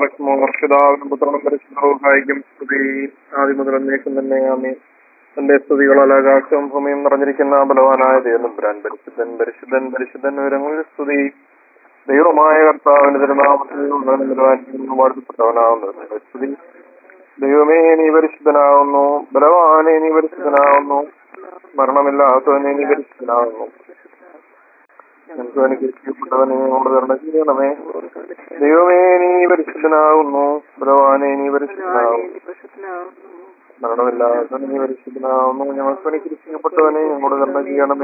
മോർഷിതാവിനും പുത്രനും പരിശുദ്ധവും സ്തുതി ആദ്യം മുതൽ എന്നേക്കും തന്നെ ആമേ തന്റെ സ്തുതികളാൽ ആകാശവും ഭൂമിയും നിറഞ്ഞിരിക്കുന്ന ബലവാനായ ദേവനപുരാൻ പരിശുദ്ധൻ പരിശുദ്ധൻ പരിശുദ്ധൻ വിവരങ്ങളിൽ സ്തുതി ദൈവമായ കർത്താവിന്റെ തിരുനാമത്തിൽ വാഴ്ത്തപ്പെട്ടവനാവുന്നത് സ്തുതി ദൈവമേ നീ പരിശുദ്ധനാവുന്നു ബലവാനെ നീ പരിശുദ്ധനാവുന്നു മരണമില്ലാത്തവനെ നീ പരിശുദ്ധനാവുന്നു ഞങ്ങൾക്ക് അനുഗ്രഹിക്കപ്പെട്ടവനെ ഞങ്ങളോട് കരുണ ചെയ്യണമേ ദൈവമേ നീ പരിശുദ്ധനാകുന്നു ഭഗവാനെ നീ പരിശുദ്ധനാകുന്നു മരണമില്ലാത്തവനെ നീ പരിശുദ്ധനാകുന്നു ഞങ്ങൾക്ക് അനുഗ്രഹിക്കപ്പെട്ടവനെ ഞങ്ങളോട് കരുണ ചെയ്യണമേ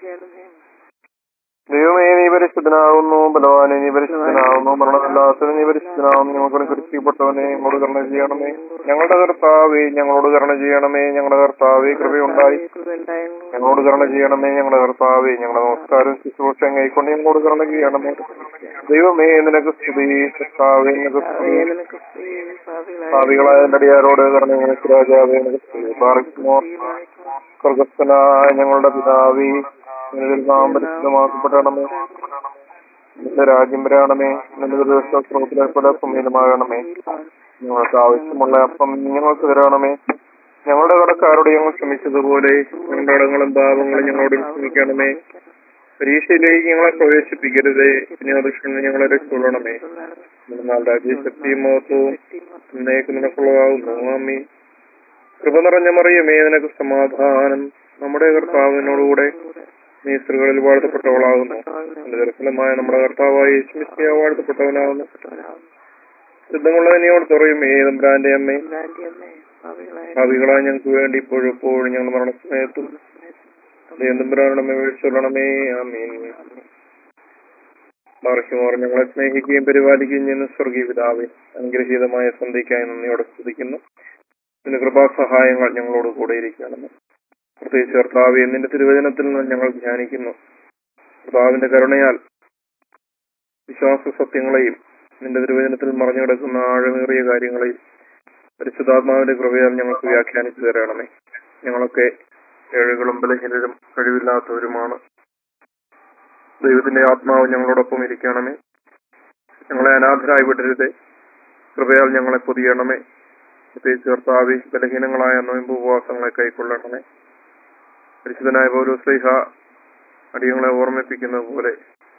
ദൈവമേ നീ പരിശുദ്ധനാകുന്നു ബലവാനെ നീ പരിശുദ്ധനാകുന്നു മരണമില്ലാത്തവനെ നീ പരിശുദ്ധനാകുന്നു ഞങ്ങൾക്ക് അനുഗ്രഹിക്കപ്പെട്ടവനെ ഞങ്ങളോട് കരുണ ചെയ്യണമേ ഞങ്ങളുടെ കർത്താവേ ഞങ്ങളോട് കരുണ ചെയ്യണമേ ഞങ്ങളുടെ കർത്താവേ കൃപയുണ്ടായി ഞങ്ങളോട് കരുണ ചെയ്യണമേ ഞങ്ങളുടെ കർത്താവേ ഞങ്ങളുടെ നമസ്കാരം ശുശ്രൂഷ കൈക്കൊണ്ട് ഞങ്ങളോട് കരുണ ചെയ്യണമേ ദൈവമേ നിനക്ക് സ്തുതി കർത്താവേ നിനക്ക് സ്തുതി ഭാവികളായ എന്റെ അടിയാരോട് കരുണ നിനക്ക് രാജാവേ നിനക്ക് സ്തുതി പാർക്കുമോ സ്വർഗസ്ഥനായ ഞങ്ങളുടെ പിതാവേ നിലവിൽ നാം പരിശുദ്ധമാക്കപ്പെടണമേ നിന്റെ രാജ്യം വരാണമേ നിന്റെ ദിവസം സ്രോതത്തിലെ പോലെ ഭൂമിയിലുമാകണമേ ഞങ്ങൾക്ക് ആവശ്യമുള്ള അപ്പം ഞങ്ങൾക്ക് തരണമേ ഞങ്ങളുടെ കടക്കാരോട് ഞങ്ങൾ ക്ഷമിച്ചതുപോലെ ഞങ്ങളുടെ കടങ്ങളും പാപങ്ങളും ഞങ്ങളോട് ക്ഷമിക്കണമേ പരീക്ഷയിലേക്ക് ഞങ്ങളെ പ്രവേശിപ്പിക്കരുതേ ഇനി അദൃഷ്ടം ഞങ്ങളെ രക്ഷപ്പെടണമേ എന്നാൽ രാജ്യശക്തിയും മഹത്വവും എന്നേക്ക് നിനക്കുള്ളതാകുന്നു ആമീൻ കൃപ നിറഞ്ഞ മറിയമേ നിനക്ക് സമാധാനം നമ്മുടെ കർത്താവിനോടുകൂടെ നീ സ്ത്രീകളിൽ വാഴ്ത്തപ്പെട്ടവളാകുന്നു എന്റെ ദർശനമായ നമ്മുടെ കർത്താവായ യേശുമിശിയ വാഴ്ത്തപ്പെട്ടവനാകുന്നു സിദ്ധമുള്ള നീയോട് തുറയും ഏതമ്പ്രാന്റെ അമ്മേ ഭാവികളായി ഞങ്ങൾക്ക് വേണ്ടി ഇപ്പോഴും എപ്പോഴും ഞങ്ങൾ മരണസമയത്തും ദേന്തമ്പുരാണമേ വീഴ്ചൊല്ലണമേ ആമീൻ മറക്കുമോർ ഞങ്ങളെ സ്നേഹിക്കുകയും പരിപാലിക്കുകയും ചെയ്യുന്ന സ്വർഗീയ പിതാവെ അനുഗ്രഹീതമായ സന്ധ്യയ്ക്കായി നന്ദിയോടെ സ്തുതിക്കുന്നു നിന്റെ കൃപാസഹായങ്ങൾ ഞങ്ങളോട് കൂടെ ഇരിക്കണമെന്ന് പ്രത്യേകിച്ച് കർത്താവ് നിന്റെ തിരുവചനത്തിൽ നിന്ന് ഞങ്ങൾ ധ്യാനിക്കുന്നു കർത്താവിന്റെ കരുണയാൽ വിശ്വാസ സത്യങ്ങളെയും നിന്റെ തിരുവചനത്തിൽ മറഞ്ഞു കിടക്കുന്ന ആഴമേറിയ കാര്യങ്ങളെയും പരിശുദ്ധാത്മാവിന്റെ കൃപയാൽ ഞങ്ങൾക്ക് വ്യാഖ്യാനിച്ചു തരണമേ ഞങ്ങളൊക്കെ ഏഴുകളും ബലഹീനരും കഴിവില്ലാത്തവരുമാണ് ദൈവത്തിന്റെ ആത്മാവ് ഞങ്ങളോടൊപ്പം ഇരിക്കണമേ ഞങ്ങളെ അനാഥരായി വിടരുതേ കൃപയാൽ ഞങ്ങളെ പൊതിയണമേ പ്രത്യേകിച്ച് കർത്താവി ബലഹീനങ്ങളായ നോയമ്പ് ഉപവാസങ്ങളെ കൈക്കൊള്ളണമേ പരിശുദ്ധനായ പൗരോ സ്ലൈഹ അടിയങ്ങളെ ഓർമ്മിപ്പിക്കുന്നത് പോലെ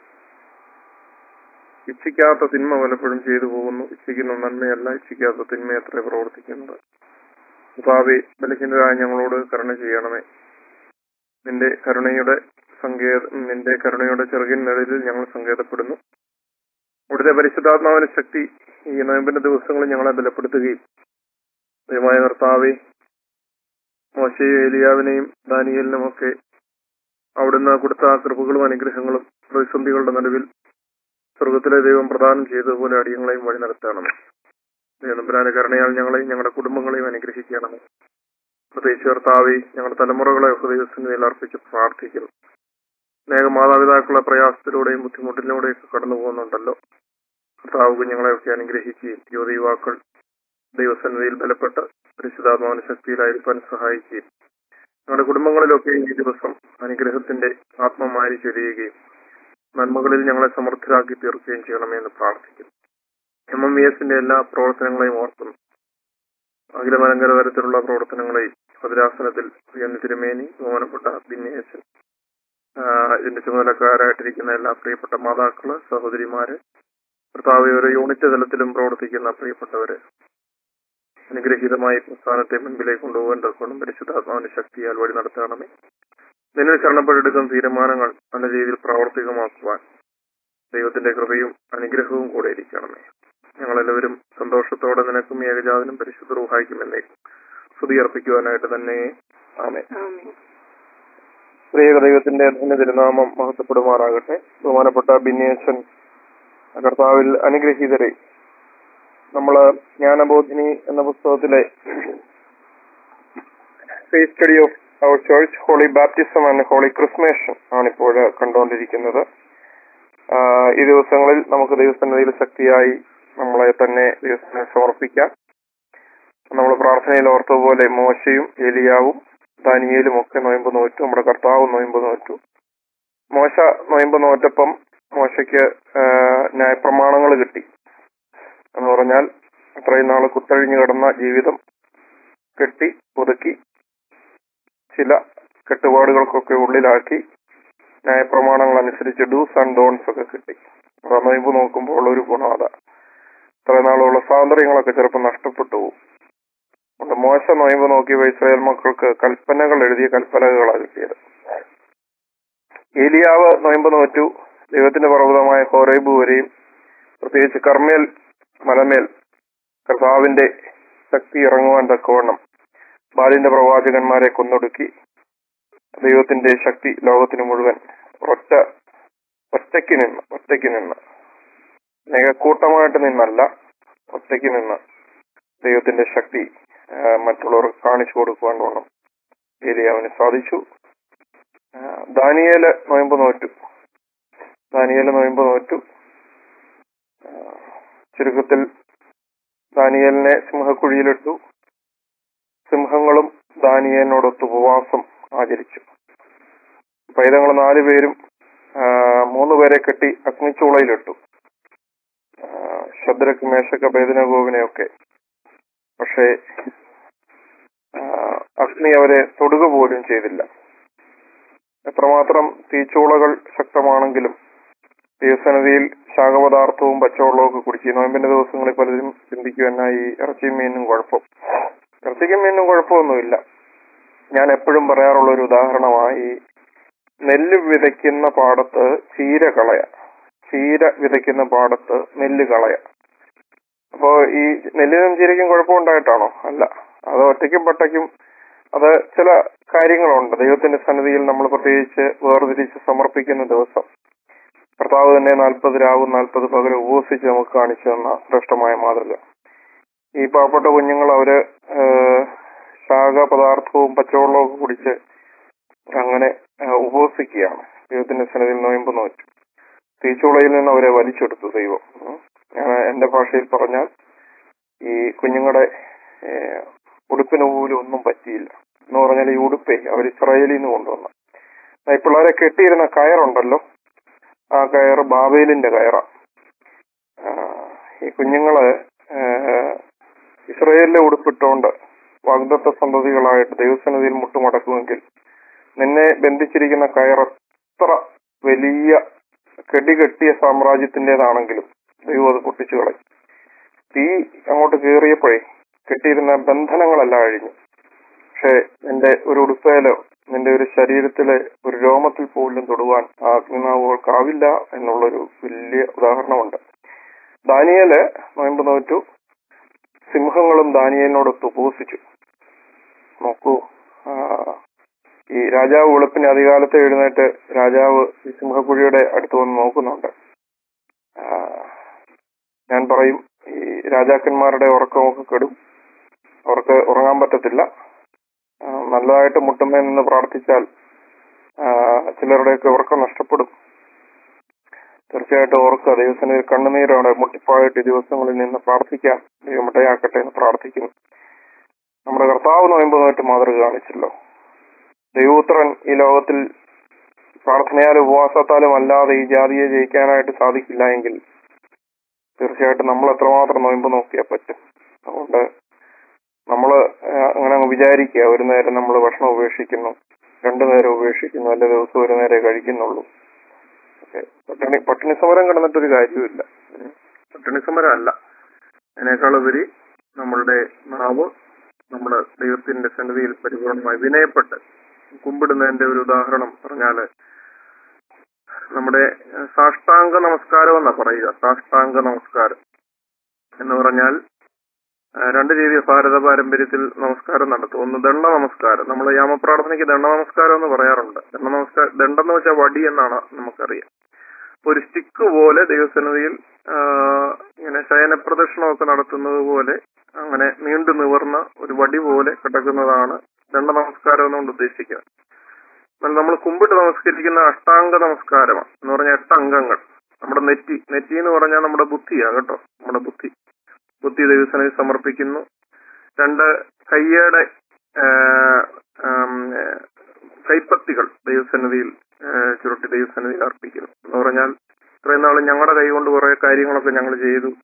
ഇച്ഛിക്കാത്ത തിന്മ പലപ്പോഴും ചെയ്തു പോകുന്നു ഇച്ഛിക്കുന്ന നന്മയല്ല ഇച്ഛിക്കാത്ത തിന്മ എത്ര പ്രവർത്തിക്കുന്നത് കർത്താവെ ബലഹീനരായ ഞങ്ങളോട് കരുണ ചെയ്യണമേ നിന്റെ കരുണയുടെ സങ്കേത നിന്റെ കരുണയുടെ ചെറുകിൻ നിഴലിൽ ഞങ്ങൾ സങ്കേതപ്പെടുന്നു ഇവിടുത്തെ പരിശുദ്ധാത്മാവിന്റെ ശക്തി ഈ നോയമ്പിന്റെ ദിവസങ്ങളിൽ ഞങ്ങളെ ബലപ്പെടുത്തുകയും ദയമായ കർത്താവെ മോശയെ ഏലിയാവിനെയും ദാനിയലിനും ഒക്കെ അവിടുന്ന് കൊടുത്ത കൃപകളും അനുഗ്രഹങ്ങളും പ്രതിസന്ധികളുടെ നടുവിൽ സ്വർഗത്തിലെ ദൈവം പ്രദാനം ചെയ്തതുപോലെ അടിയങ്ങളെയും വഴി നടത്തണമേ ദൈവനമ്പുരാന്റെ കരുണയാൽ ഞങ്ങളെയും ഞങ്ങളുടെ കുടുംബങ്ങളെയും അനുഗ്രഹിക്കണമേ പ്രത്യേകിച്ച് കർത്താവെ ഞങ്ങളുടെ തലമുറകളെ ദൈവസന്നിധിയിൽ അർപ്പിച്ച് പ്രാർത്ഥിക്കുന്നു അനേക മാതാപിതാക്കളെ പ്രയാസത്തിലൂടെയും ബുദ്ധിമുട്ടിലൂടെയും ഒക്കെ കടന്നു പോകുന്നുണ്ടല്ലോ കർത്താവ് കുഞ്ഞുങ്ങളെയൊക്കെ അനുഗ്രഹിക്കുകയും യുവതി യുവാക്കൾ ദൈവസന്നിധിയിൽ ബലപ്പെട്ട് പരിശുദ്ധാത്മാവിന്റെ ശക്തിയിലായിരിക്കാൻ സഹായിക്കുകയും ഞങ്ങളുടെ കുടുംബങ്ങളിലൊക്കെ ഈ ദിവസം അനുഗ്രഹത്തിന്റെ ആത്മമാരി ചൊരിയുകയും നന്മകളിൽ ഞങ്ങളെ സമർത്ഥരാക്കി തീർക്കുകയും ചെയ്യണമേ എന്ന് പ്രാർത്ഥിക്കുന്നു എം എം വി എസിന്റെ എല്ലാ പ്രവർത്തനങ്ങളെയും ഓർക്കുന്നു അഖിലമലങ്കര തരത്തിലുള്ള പ്രവർത്തനങ്ങളെയും ഭദ്രാസനത്തിൽ ഉയർന്ന തിരുമേനി ബഹുമാനപ്പെട്ട ബിന്നേശൻ ഇതിന്റെ ചുമതലക്കാരായിട്ടിരിക്കുന്ന എല്ലാ പ്രിയപ്പെട്ട മാതാക്കള് സഹോദരിമാര് കർത്താവ് ഒരു യൂണിറ്റ് തലത്തിലും പ്രവർത്തിക്കുന്ന പ്രിയപ്പെട്ടവര് അനുഗ്രഹീതമായി പ്രസ്ഥാനത്തെ മുൻപിലേക്ക് കൊണ്ടുപോകാൻ തക്കോണം പരിശുദ്ധാത്മാവിന്റെ ശക്തിയാൽ വഴി നടത്തണമേ നിന്നിൽ ശരണപ്പെട്ടെടുക്കുന്ന തീരുമാനങ്ങൾ നല്ല രീതിയിൽ പ്രാവർത്തികമാക്കുവാൻ ദൈവത്തിന്റെ കൃപയും അനുഗ്രഹവും കൂടെ ഇരിക്കണമേ ഞങ്ങളെല്ലാവരും സന്തോഷത്തോടെ നിനക്കും ഏകജാതനും പരിശുദ്ധ റൂഹായിക്കുമെന്നേ സ്തുതി അർപ്പിക്കുവാനായിട്ട് തന്നെ ആമേ സ്ത്രീക ദൈവത്തിന്റെ ധന്യ തിരുനാമം മഹത്വപ്പെടുമാറാകട്ടെ ബഹുമാനപ്പെട്ട ബിന്യേശൻ കർത്താവിൽ അനുഗ്രഹീതരെ നമ്മള് ജ്ഞാനബോധിനി എന്ന പുസ്തകത്തിലെ faith study of our church holy baptism and holy chrismation ആണിപ്പോൾ കണ്ടുകൊണ്ടിരിക്കുന്നത് ഈ ദിവസങ്ങളിൽ നമുക്ക് ദൈവസന്നിധിയിൽ ശക്തിയായി നമ്മളെ തന്നെ ദൈവത്തിന് സമർപ്പിക്കാം നമ്മൾ പ്രാർത്ഥനയിൽ ഓർത്തതുപോലെ മോശയും ഏലിയാവും ദാനിയേലും ഒക്കെ നോയമ്പ് നോറ്റു നമ്മുടെ കർത്താവ് നോയമ്പ് നോറ്റു മോശ നോയമ്പ് നോറ്റപ്പം മോശയ്ക്ക് ന്യായപ്രമാണങ്ങൾ കിട്ടി എന്ന് പറഞ്ഞാൽ ഇത്രയും നാൾ കുത്തഴിഞ്ഞു കിടന്ന ജീവിതം കെട്ടി ഒതുക്കി ചില കെട്ടുപാടുകൾക്കൊക്കെ ഉള്ളിലാക്കി ന്യായപ്രമാണങ്ങൾ അനുസരിച്ച് ഡൂസ് ആൻഡ് ഡോൺസ് ഒക്കെ കിട്ടി അപ്പൊ നൊയമ്പ് നോക്കുമ്പോൾ ഒരു ഗുണം അതാ ഇത്രയും നാളുള്ള സ്വാതന്ത്ര്യങ്ങളൊക്കെ ചിലപ്പോൾ നഷ്ടപ്പെട്ടു പോകും അതുകൊണ്ട് മോശ നൊയമ്പ് നോക്കിയപ്പോൾ ഇസ്രായേൽ മക്കൾക്ക് കൽപ്പനകൾ എഴുതിയ കൽപ്പനകളാണ് കിട്ടിയത് ഏലിയാവ് നൊയമ്പ് നോറ്റു ദൈവത്തിന്റെ പർവ്വതമായ ഹോറൈബ് വരെയും പ്രത്യേകിച്ച് കർമ്മേൽ മലമേൽ കർത്താവിന്റെ ശക്തി ഇറങ്ങുവാൻ തക്കവണ്ണം ബാലിന്റെ പ്രവാചകന്മാരെ കൊന്നൊടുക്കി ദൈവത്തിന്റെ ശക്തി ലോകത്തിന് മുഴുവൻ ഒറ്റ ഒറ്റയ്ക്ക് നിന്ന് ഒറ്റയ്ക്ക് നിന്ന് കൂട്ടമായിട്ട് നിന്നല്ല ഒറ്റയ്ക്ക് നിന്ന് ദൈവത്തിന്റെ ശക്തി ആ, മറ്റുള്ളവർക്ക് കാണിച്ചു കൊടുക്കുവാൻ വേണം ഏലിയാവിന് സാധിച്ചു ആ, ദാനിയേല് നോയമ്പ് നോറ്റു ദാനിയേല് നോയമ്പ് നോറ്റു ആ, ചുരുക്കത്തിൽ ദാനിയേലിനെ സിംഹക്കുഴിയിലിട്ടു സിംഹങ്ങളും ദാനിയേലിനോടൊത്ത് ഉപവാസം ആചരിച്ചു പൈതങ്ങൾ നാലുപേരും ആ, മൂന്ന് പേരെ കെട്ടി അഗ്നിച്ചൂളയിലിട്ടു ആ, ശദ്രക്ക് മേശക്ക ഭേദനഗോവിനെയൊക്കെ പക്ഷേ ആ, അഗ്നി അവരെ തൊടുക പോലും ചെയ്തില്ല എത്രമാത്രം തീച്ചൂളകൾ ശക്തമാണെങ്കിലും ദൈവസന്നിധിയിൽ ശാഖപദാർത്ഥവും പച്ചവെള്ളവും ഒക്കെ കുടിച്ച് ഈ നോയമ്പിന്റെ ദിവസങ്ങളിൽ പലരും ചിന്തിക്കും എന്നാ ഈ ഇറച്ചിയും മീനും കുഴപ്പം ഇറച്ചിക്കും മീനും കുഴപ്പമൊന്നുമില്ല ഞാൻ എപ്പോഴും പറയാറുള്ള ഒരു ഉദാഹരണമായി നെല്ല് വിതയ്ക്കുന്ന പാടത്ത് ചീര കളയ ചീര വിതയ്ക്കുന്ന പാടത്ത് നെല്ല് കളയ അപ്പോ ഈ നെല്ലിനും ചീരയ്ക്കും കുഴപ്പമുണ്ടായിട്ടാണോ അല്ല അത് ഒറ്റയ്ക്കും പട്ടയ്ക്കും അത് ചില കാര്യങ്ങളുണ്ട് ദൈവത്തിന്റെ സന്നിധിയിൽ നമ്മൾ പ്രത്യേകിച്ച് വേർതിരിച്ച് സമർപ്പിക്കുന്ന ദിവസം കർത്താവ് തന്നെ നാൽപ്പത് രാവും നാൽപ്പത് പകലും ഉപവസിച്ച് നമുക്ക് കാണിച്ചു തന്ന ശ്രേഷ്ഠമായ മാതൃക ഈ പാവപ്പെട്ട കുഞ്ഞുങ്ങൾ അവര് ഏഹ്, ശാഖ പദാർത്ഥവും പച്ചവെള്ളവും ഒക്കെ കുടിച്ച് അങ്ങനെ ഏഹ്, ഉപവസിക്കുകയാണ് ദൈവത്തിന്റെ സന്നിധിയിൽ നോയമ്പ് നോറ്റു തീച്ചുളയിൽ നിന്ന് അവരെ വലിച്ചെടുത്തു ദൈവം ഉം. ഞാൻ എന്റെ ഭാഷയിൽ പറഞ്ഞാൽ ഈ കുഞ്ഞുങ്ങളുടെ ഏഹ്, ഉടുപ്പിന് പോലും ഒന്നും പറ്റിയില്ല എന്ന് പറഞ്ഞാൽ ഈ ഉടുപ്പേ അവർ ഇസ്രായേലിൽ നിന്ന് കൊണ്ടുവന്ന ഈ പിള്ളേരെ കെട്ടിയിരുന്ന കയറുണ്ടല്ലോ ആ കയറ് ബാബേലിന്റെ കയറാ ഈ കുഞ്ഞുങ്ങള് ഏഹ്, ഇസ്രായേലിലെ ഉടുപ്പിട്ടുകൊണ്ട് വാഗ്ദത്ത സന്തതികളായിട്ട് ദൈവസന്നിധിയിൽ മുട്ടുമടക്കുമെങ്കിൽ നിന്നെ ബന്ധിച്ചിരിക്കുന്ന കയർ എത്ര വലിയ കെടികെട്ടിയ സാമ്രാജ്യത്തിൻ്റെതാണെങ്കിലും ദൈവം അത് പൊട്ടിച്ചു കളയും തീ അങ്ങോട്ട് കയറിയപ്പോഴേ കെട്ടിയിരുന്ന ബന്ധനങ്ങളെല്ലാം അഴിഞ്ഞു പക്ഷെ നിന്റെ ഒരു ഉടുപ്പയിലോ നിന്റെ ഒരു ശരീരത്തിലെ ഒരു രോമത്തിൽ പോലും തൊടുവാൻ ആ അഗ്നിനാവുകൾക്കാവില്ല എന്നുള്ളൊരു വലിയ ഉദാഹരണമുണ്ട് ദാനിയേല് നോയമ്പ് നോറ്റു സിംഹങ്ങളും ദാനിയേലിനോടൊത്ത് ഉപവസിച്ചു നോക്കൂ ആ, ഈ രാജാവ് വെളുപ്പിന് അധികാലത്ത് എഴുന്നേറ്റ് രാജാവ് ഈ സിംഹക്കുഴിയുടെ അടുത്ത് വന്ന് നോക്കുന്നുണ്ട് ആ, ഞാൻ പറയും ഈ രാജാക്കന്മാരുടെ ഉറക്കമൊക്കെ കെടും അവർക്ക് ഉറങ്ങാൻ പറ്റത്തില്ല ആ, നല്ലതായിട്ട് മുട്ടുമേ നിന്ന് പ്രാർത്ഥിച്ചാൽ ആ, ചിലരുടെയൊക്കെ ഉറക്കം നഷ്ടപ്പെടും തീർച്ചയായിട്ടും ഓർക്കുക ദൈവസന്നിധിയിൽ കണ്ണുനീരോടെ മുട്ടിപ്പായിട്ട് ഈ ദിവസങ്ങളിൽ നിന്ന് പ്രാർത്ഥിക്കാം ദൈവം ഇടയാക്കട്ടെ എന്ന് പ്രാർത്ഥിക്കുന്നു നമ്മുടെ കർത്താവ് നോയമ്പ് നോയിട്ട് മാതൃക കാണിച്ചല്ലോ ദൈവപുത്രൻ ഈ ലോകത്തിൽ പ്രാർത്ഥനയാലും ഉപവാസത്താലും അല്ലാതെ ഈ ജാതിയെ ജയിക്കാനായിട്ട് സാധിക്കില്ല എങ്കിൽ തീർച്ചയായിട്ടും നമ്മൾ എത്രമാത്രം നോയമ്പ് നോക്കിയാൽ പറ്റും അതുകൊണ്ട് നമ്മൾ അങ്ങനെ അങ്ങ് വിചാരിക്കുക ഒരു നേരം നമ്മൾ ഭക്ഷണം ഉപേക്ഷിക്കുന്നു രണ്ടു നേരം ഉപേക്ഷിക്കുന്നു അല്ലെ ദിവസം ഒരു നേരം കഴിക്കുന്നുള്ളൂ ഒക്കെ പട്ടിണി പട്ടിണി സമരം കിടന്നിട്ടൊരു കാര്യമില്ല ഉം. പട്ടിണി സമരം അല്ല അതിനേക്കാളുപരി നമ്മളുടെ നാവ് നമ്മുടെ ദൈവത്തിന്റെ സന്നിധിയിൽ പരിപൂർണമായി വിനയപ്പെട്ട് കുമ്പിടുന്നതിന്റെ ഒരു ഉദാഹരണം പറഞ്ഞാല് നമ്മുടെ ഏഹ്, സാഷ്ടാംഗ നമസ്കാരം എന്നാ പറയുക സാഷ്ടാംഗ നമസ്കാരം എന്ന് പറഞ്ഞാൽ ആ, രണ്ട് രീതിയിൽ ഭാരത പാരമ്പര്യത്തിൽ നമസ്കാരം നടത്തും ഒന്ന് ദണ്ഡ നമസ്കാരം നമ്മൾ യാമപ്രാർത്ഥനയ്ക്ക് ദണ്ഡ നമസ്കാരം എന്ന് പറയാറുണ്ട് ദണ്ഡ നമസ്കാരം ദണ്ഡെന്ന് വെച്ചാൽ വടി എന്നാണ് നമുക്കറിയാം അപ്പൊ ഒരു സ്റ്റിക്ക് പോലെ ദൈവസന്നിധിയിൽ ആ, ഇങ്ങനെ ശയന പ്രദക്ഷിണമൊക്കെ നടത്തുന്നത് പോലെ അങ്ങനെ നീണ്ടു നിവർന്ന ഒരു വടി പോലെ കിടക്കുന്നതാണ് ദണ്ഡ നമസ്കാരം എന്നുകൊണ്ട് ഉദ്ദേശിക്കുക എന്നാൽ നമ്മൾ കുമ്പിട്ട് നമസ്കരിക്കുന്ന അഷ്ടാംഗ നമസ്കാരമാണ് എന്ന് പറഞ്ഞാൽ എട്ട് അംഗങ്ങൾ നമ്മുടെ നെറ്റി നെറ്റി എന്ന് പറഞ്ഞാൽ നമ്മുടെ ബുദ്ധിയാണ് കേട്ടോ നമ്മുടെ ബുദ്ധി ബുദ്ധി ദൈവസനയിൽ സമർപ്പിക്കുന്നു രണ്ട് കയ്യയുടെ ആ, ആം, ആ, കൈപ്പത്തികൾ ദൈവസന്നിധിയിൽ ആ, ചുരുട്ടി ദൈവസന്നിധിയിൽ അർപ്പിക്കുന്നു എന്ന് പറഞ്ഞാൽ ഇത്രയും നാൾ ഞങ്ങളുടെ കൈ കൊണ്ട് കുറെ കാര്യങ്ങളൊക്കെ ഞങ്ങൾ ചെയ്തു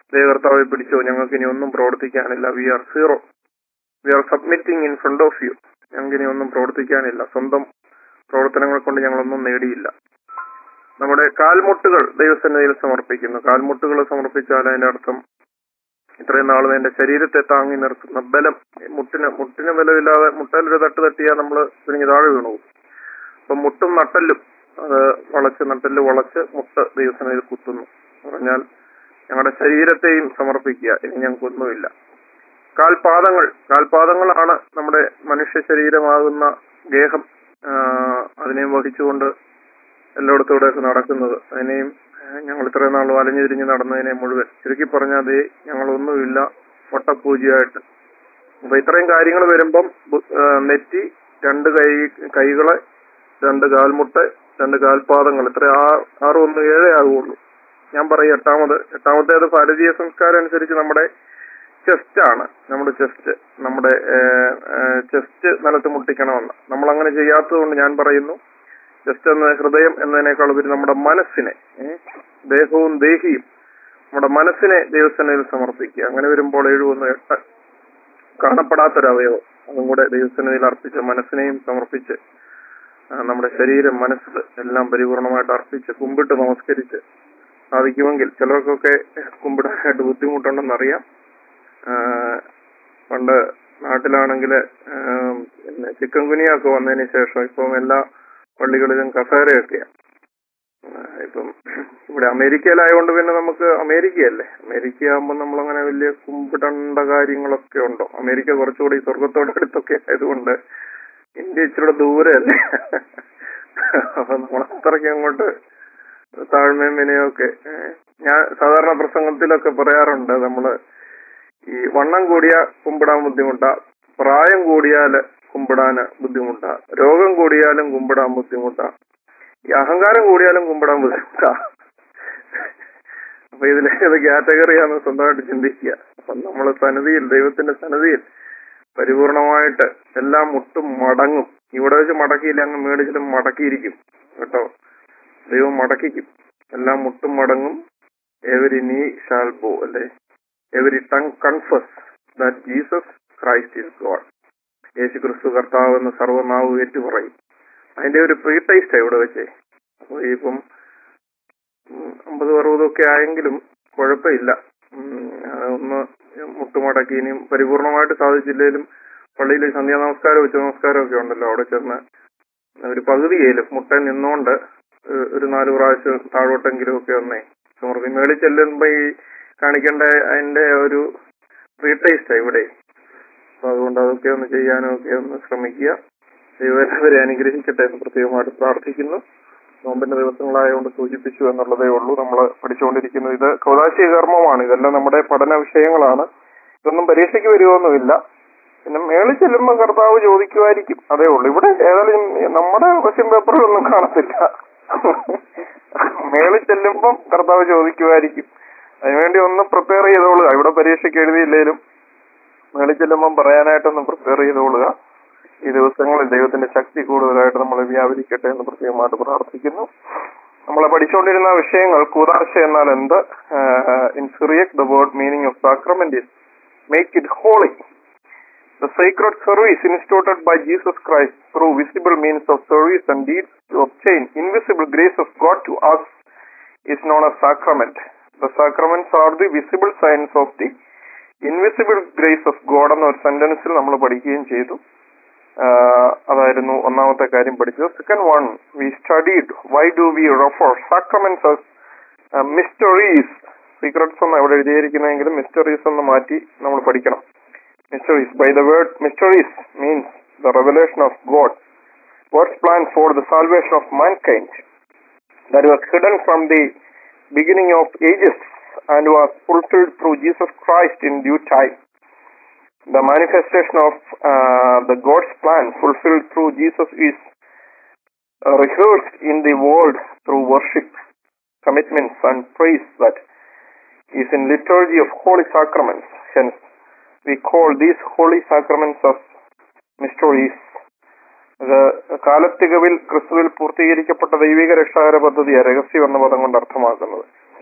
ദൈവകർത്താവെ പിടിച്ചോ ഞങ്ങൾക്ക് ഇനി ഒന്നും പ്രവർത്തിക്കാനില്ല we are zero we are submitting in front of you ഞങ്ങൾക്ക് ഇനി ഒന്നും പ്രവർത്തിക്കാനില്ല സ്വന്തം പ്രവർത്തനങ്ങൾ കൊണ്ട് ഞങ്ങളൊന്നും നേടിയില്ല നമ്മുടെ കാൽമുട്ടുകൾ ദൈവസന്നിധിയിൽ സമർപ്പിക്കുന്നു കാൽമുട്ടുകൾ സമർപ്പിച്ചാൽ അതിന്റെ അർത്ഥം ഇത്രയും നാളും എന്റെ ശരീരത്തെ താങ്ങി നിർത്തുന്ന ബലം മുട്ടിന് മുട്ടിന് ബലമില്ലാതെ മുട്ടലൊരു തട്ട് തട്ടിയാൽ നമ്മൾ പിരിഞ്ഞ് താഴെ വീണു പോകും. അപ്പൊ മുട്ടും നട്ടല്ലും അത് വളച്ച് നട്ടല് വളച്ച് മുട്ട് ദൈവസന്നിധിയിൽ കുത്തുന്നു പറഞ്ഞാൽ ഞങ്ങളുടെ ശരീരത്തെയും സമർപ്പിക്കുക ഇനി ഞങ്ങൾക്കൊന്നുമില്ല കാൽപാദങ്ങൾ കാൽപാദങ്ങളാണ് നമ്മുടെ മനുഷ്യ ശരീരമാകുന്ന ഗേഹം ആ, അതിനെയും വഹിച്ചുകൊണ്ട് എല്ലായിടത്തൂടെയൊക്കെ നടക്കുന്നത് അതിനെയും ഏഹ്, ഞങ്ങൾ ഇത്രയും നാൾ വലഞ്ഞു തിരിഞ്ഞ് നടന്നതിനെ മുഴുവൻ ചുരുക്കി പറഞ്ഞാൽ അതേ ഞങ്ങളൊന്നുമില്ല വട്ടപൂജയായിട്ട് അപ്പൊ ഇത്രയും കാര്യങ്ങൾ വരുമ്പം ബു- ആ, നെറ്റി രണ്ട് കൈ കൈകളെ രണ്ട് കാൽമുട്ട് രണ്ട് കാൽപാദങ്ങൾ ഇത്ര ആ- ആറ് ഒന്ന് ഏഴേ ആകുള്ളൂ ഞാൻ പറയും എട്ടാമത് എട്ടാമത്തേത് ഭാരതീയ സംസ്കാരം അനുസരിച്ച് നമ്മുടെ ചെസ്റ്റ് ആണ് നമ്മുടെ ചെസ്റ്റ് നമ്മുടെ ചെസ്റ്റ് നിലത്ത് മുട്ടിക്കണമെന്ന് നമ്മൾ അങ്ങനെ ചെയ്യാത്തത് കൊണ്ട് ഞാൻ പറയുന്നു ചെസ്റ്റ് എന്ന ഹൃദയം എന്നതിനേക്കാൾ ഉപരി നമ്മുടെ മനസ്സിനെ ഏ, ദേഹവും ദേഹിയും നമ്മുടെ മനസ്സിനെ ദൈവസേനയിൽ സമർപ്പിക്കുക അങ്ങനെ വരുമ്പോൾ എഴുപൊന്ന് എട്ട് കാണപ്പെടാത്തൊരവയവം അതും കൂടെ ദൈവസേനയിൽ അർപ്പിച്ച് മനസ്സിനെയും സമർപ്പിച്ച് ആ, നമ്മുടെ ശരീരം മനസ്സ് എല്ലാം പരിപൂർണമായിട്ട് അർപ്പിച്ച് കുമ്പിട്ട് നമസ്കരിച്ച് സാധിക്കുമെങ്കിൽ ചിലർക്കൊക്കെ കുമ്പിടാനായിട്ട് ബുദ്ധിമുട്ടുണ്ടെന്നറിയാം ആ, പണ്ട് നാട്ടിലാണെങ്കിൽ പിന്നെ ചിക്കൻ കുനിയൊക്കെ വന്നതിന് ശേഷം ഇപ്പം എല്ലാ പള്ളികളിലും കസേരയൊക്കെയാണ് ഇപ്പം ഇവിടെ അമേരിക്കയിലായതുകൊണ്ട് പിന്നെ നമുക്ക് അമേരിക്കയല്ലേ അമേരിക്ക ആകുമ്പോൾ നമ്മളങ്ങനെ വലിയ കുമ്പിടേണ്ട കാര്യങ്ങളൊക്കെ ഉണ്ടോ അമേരിക്ക കുറച്ചുകൂടി സ്വർഗത്തോട് അടുത്തൊക്കെ ആയതുകൊണ്ട് ഇന്ത്യ ഇച്ചിരി ദൂരെയല്ലേ അപ്പൊ നമ്മൾ അത്രയ്ക്ക് അങ്ങോട്ട് താഴ്മയും വിനയൊക്കെ ഏഹ് ഞാൻ സാധാരണ പ്രസംഗത്തിലൊക്കെ പറയാറുണ്ട് നമ്മള് ഈ വണ്ണം കൂടിയ കുമ്പിടാൻ ബുദ്ധിമുട്ടാ പ്രായം കൂടിയാല് കുമ്പിടാന് ബുദ്ധിമുട്ടാ രോഗം കൂടിയാലും കുമ്പിടാൻ ബുദ്ധിമുട്ടാ ഈ അഹങ്കാരം കൂടിയാലും കുമ്പിടാൻ ബുദ്ധിമുട്ടാ അപ്പൊ ഇതിലേത് കാറ്റഗറിയാന്ന് സ്വന്തമായിട്ട് ചിന്തിക്കുക അപ്പൊ നമ്മൾ സന്നദ്ധിയിൽ ദൈവത്തിന്റെ സന്നദ്ധിയിൽ പരിപൂർണമായിട്ട് എല്ലാം മുട്ടും മടങ്ങും ഇവിടെ വെച്ച് മടക്കിയില്ല അങ്ങ് മേടിച്ചിലും മടക്കിയിരിക്കും കേട്ടോ ദൈവം മടക്കിക്കും എല്ലാം മുട്ടും മടങ്ങും എവരി നീ ഷാൽ ബോ അല്ലെ every tongue confess that Jesus Christ is God യേശു ക്രിസ്തു കർത്താവ് എന്ന് സർവനാവ് ഏറ്റു പറയും അതിന്റെ ഒരു പ്രീ ടേസ്റ്റ് ഇവിടെ വെച്ചേ അപ്പൊ ഇപ്പം ഉം, അമ്പതും അറുപതും ഒക്കെ ആയെങ്കിലും കുഴപ്പമില്ല ഉം, അതൊന്ന് മുട്ടുമടക്കി ഇനിയും പരിപൂർണമായിട്ട് സാധിച്ചില്ലെങ്കിലും പള്ളിയിൽ സന്ധ്യാ നമസ്കാരം ഉച്ച നമസ്കാരം ഒക്കെ ഉണ്ടല്ലോ അവിടെ ചെന്ന് ഒരു പകുതിയിലും മുട്ട നിന്നുകൊണ്ട് ഏഹ് ഒരു നാല് പ്രാവശ്യം താഴോട്ടെങ്കിലും ഒക്കെ ഒന്നേ സമർപ്പി മേളിൽ ചെല്ലുമ്പോ ഈ കാണിക്കേണ്ട അതിന്റെ ഒരു റീടേസ്റ്റ് ഇവിടെ അപ്പൊ അതുകൊണ്ട് അതൊക്കെ ഒന്ന് ചെയ്യാനും ഒക്കെ ഒന്ന് ശ്രമിക്കുക ദൈവരെ അനുഗ്രഹിക്കട്ടെ എന്ന് പ്രത്യേകമായിട്ട് പ്രാർത്ഥിക്കുന്നു നോമ്പിന്റെ ദിവസങ്ങളായതുകൊണ്ട് സൂചിപ്പിച്ചു എന്നുള്ളതേ ഉള്ളൂ നമ്മൾ പഠിച്ചുകൊണ്ടിരിക്കുന്നത് ഇത് കൗതാശിക കർമ്മമാണ് ഇതെല്ലാം നമ്മുടെ പഠന വിഷയങ്ങളാണ് ഇതൊന്നും പരീക്ഷയ്ക്ക് വരുമൊന്നുമില്ല പിന്നെ മേളിൽ ചെല്ലുമ്പോൾ കർത്താവ് ചോദിക്കുമായിരിക്കും അതേ ഉള്ളൂ ഇവിടെ ഏതായാലും നമ്മുടെ ക്വസ്റ്റ്യൻ പേപ്പറിലൊന്നും കാണത്തില്ല മേളിൽ ചെല്ലുമ്പം കർത്താവ് ചോദിക്കുമായിരിക്കും അതിനുവേണ്ടി ഒന്ന് പ്രിപ്പയർ ചെയ്തോളുക ഇവിടെ പരീക്ഷയ്ക്ക് എഴുതിയില്ലേലും മേളിൽ ചെല്ലുമ്പം പറയാനായിട്ടൊന്ന് പ്രിപ്പയർ ചെയ്തോളുക ഈ ദിവസങ്ങളിൽ ദൈവത്തിന്റെ ശക്തി കൂടുതലായിട്ട് നമ്മൾ വ്യാപരിക്കട്ടെ എന്ന് പ്രത്യേകമായിട്ട് പ്രാർത്ഥിക്കുന്നു നമ്മൾ പഠിച്ചുകൊണ്ടിരുന്ന വിഷയങ്ങൾ കൂതാശ എന്നാൽ എന്ത് in Syriac the word meaning of sacrament make it holy The sacred service instituted by Jesus Christ through visible means of service and deeds to obtain invisible grace of God to us is known as sacrament. The sacraments are the visible signs of the invisible grace of God എന്ന ഒരു സെന്റൻസിൽ നമ്മൾ പഠിക്കുകയും ചെയ്തു ആഹ് അതായിരുന്നു ഒന്നാമത്തെ കാര്യം പഠിച്ചത് second one we studied why do we refer sacraments mysteries secrets എന്ന് അവിടെ എഴുതിയിരിക്കുന്നതെങ്കിലും മിസ്റ്ററീസ് എന്ന് മാറ്റി നമ്മൾ പഠിക്കണം mysteries. By the word mysteries means the revelation of God, God's plan for the salvation of mankind that was hidden from the beginning of ages and was fulfilled through Jesus Christ in due time. The manifestation of uh, the God's plan fulfilled through Jesus is uh, rehearsed in the world through worship, commitments and praise that is in liturgy of holy sacraments. Hence, we call these holy sacraments as mysteries. ഇത് കാലത്തികവിൽ ക്രിസ്തുവിൽ പൂർത്തീകരിക്കപ്പെട്ട ദൈവിക രക്ഷാകര പദ്ധതിയാണ് രഹസ്യം എന്ന പദം കൊണ്ട് അർത്ഥമാക്കുന്നത്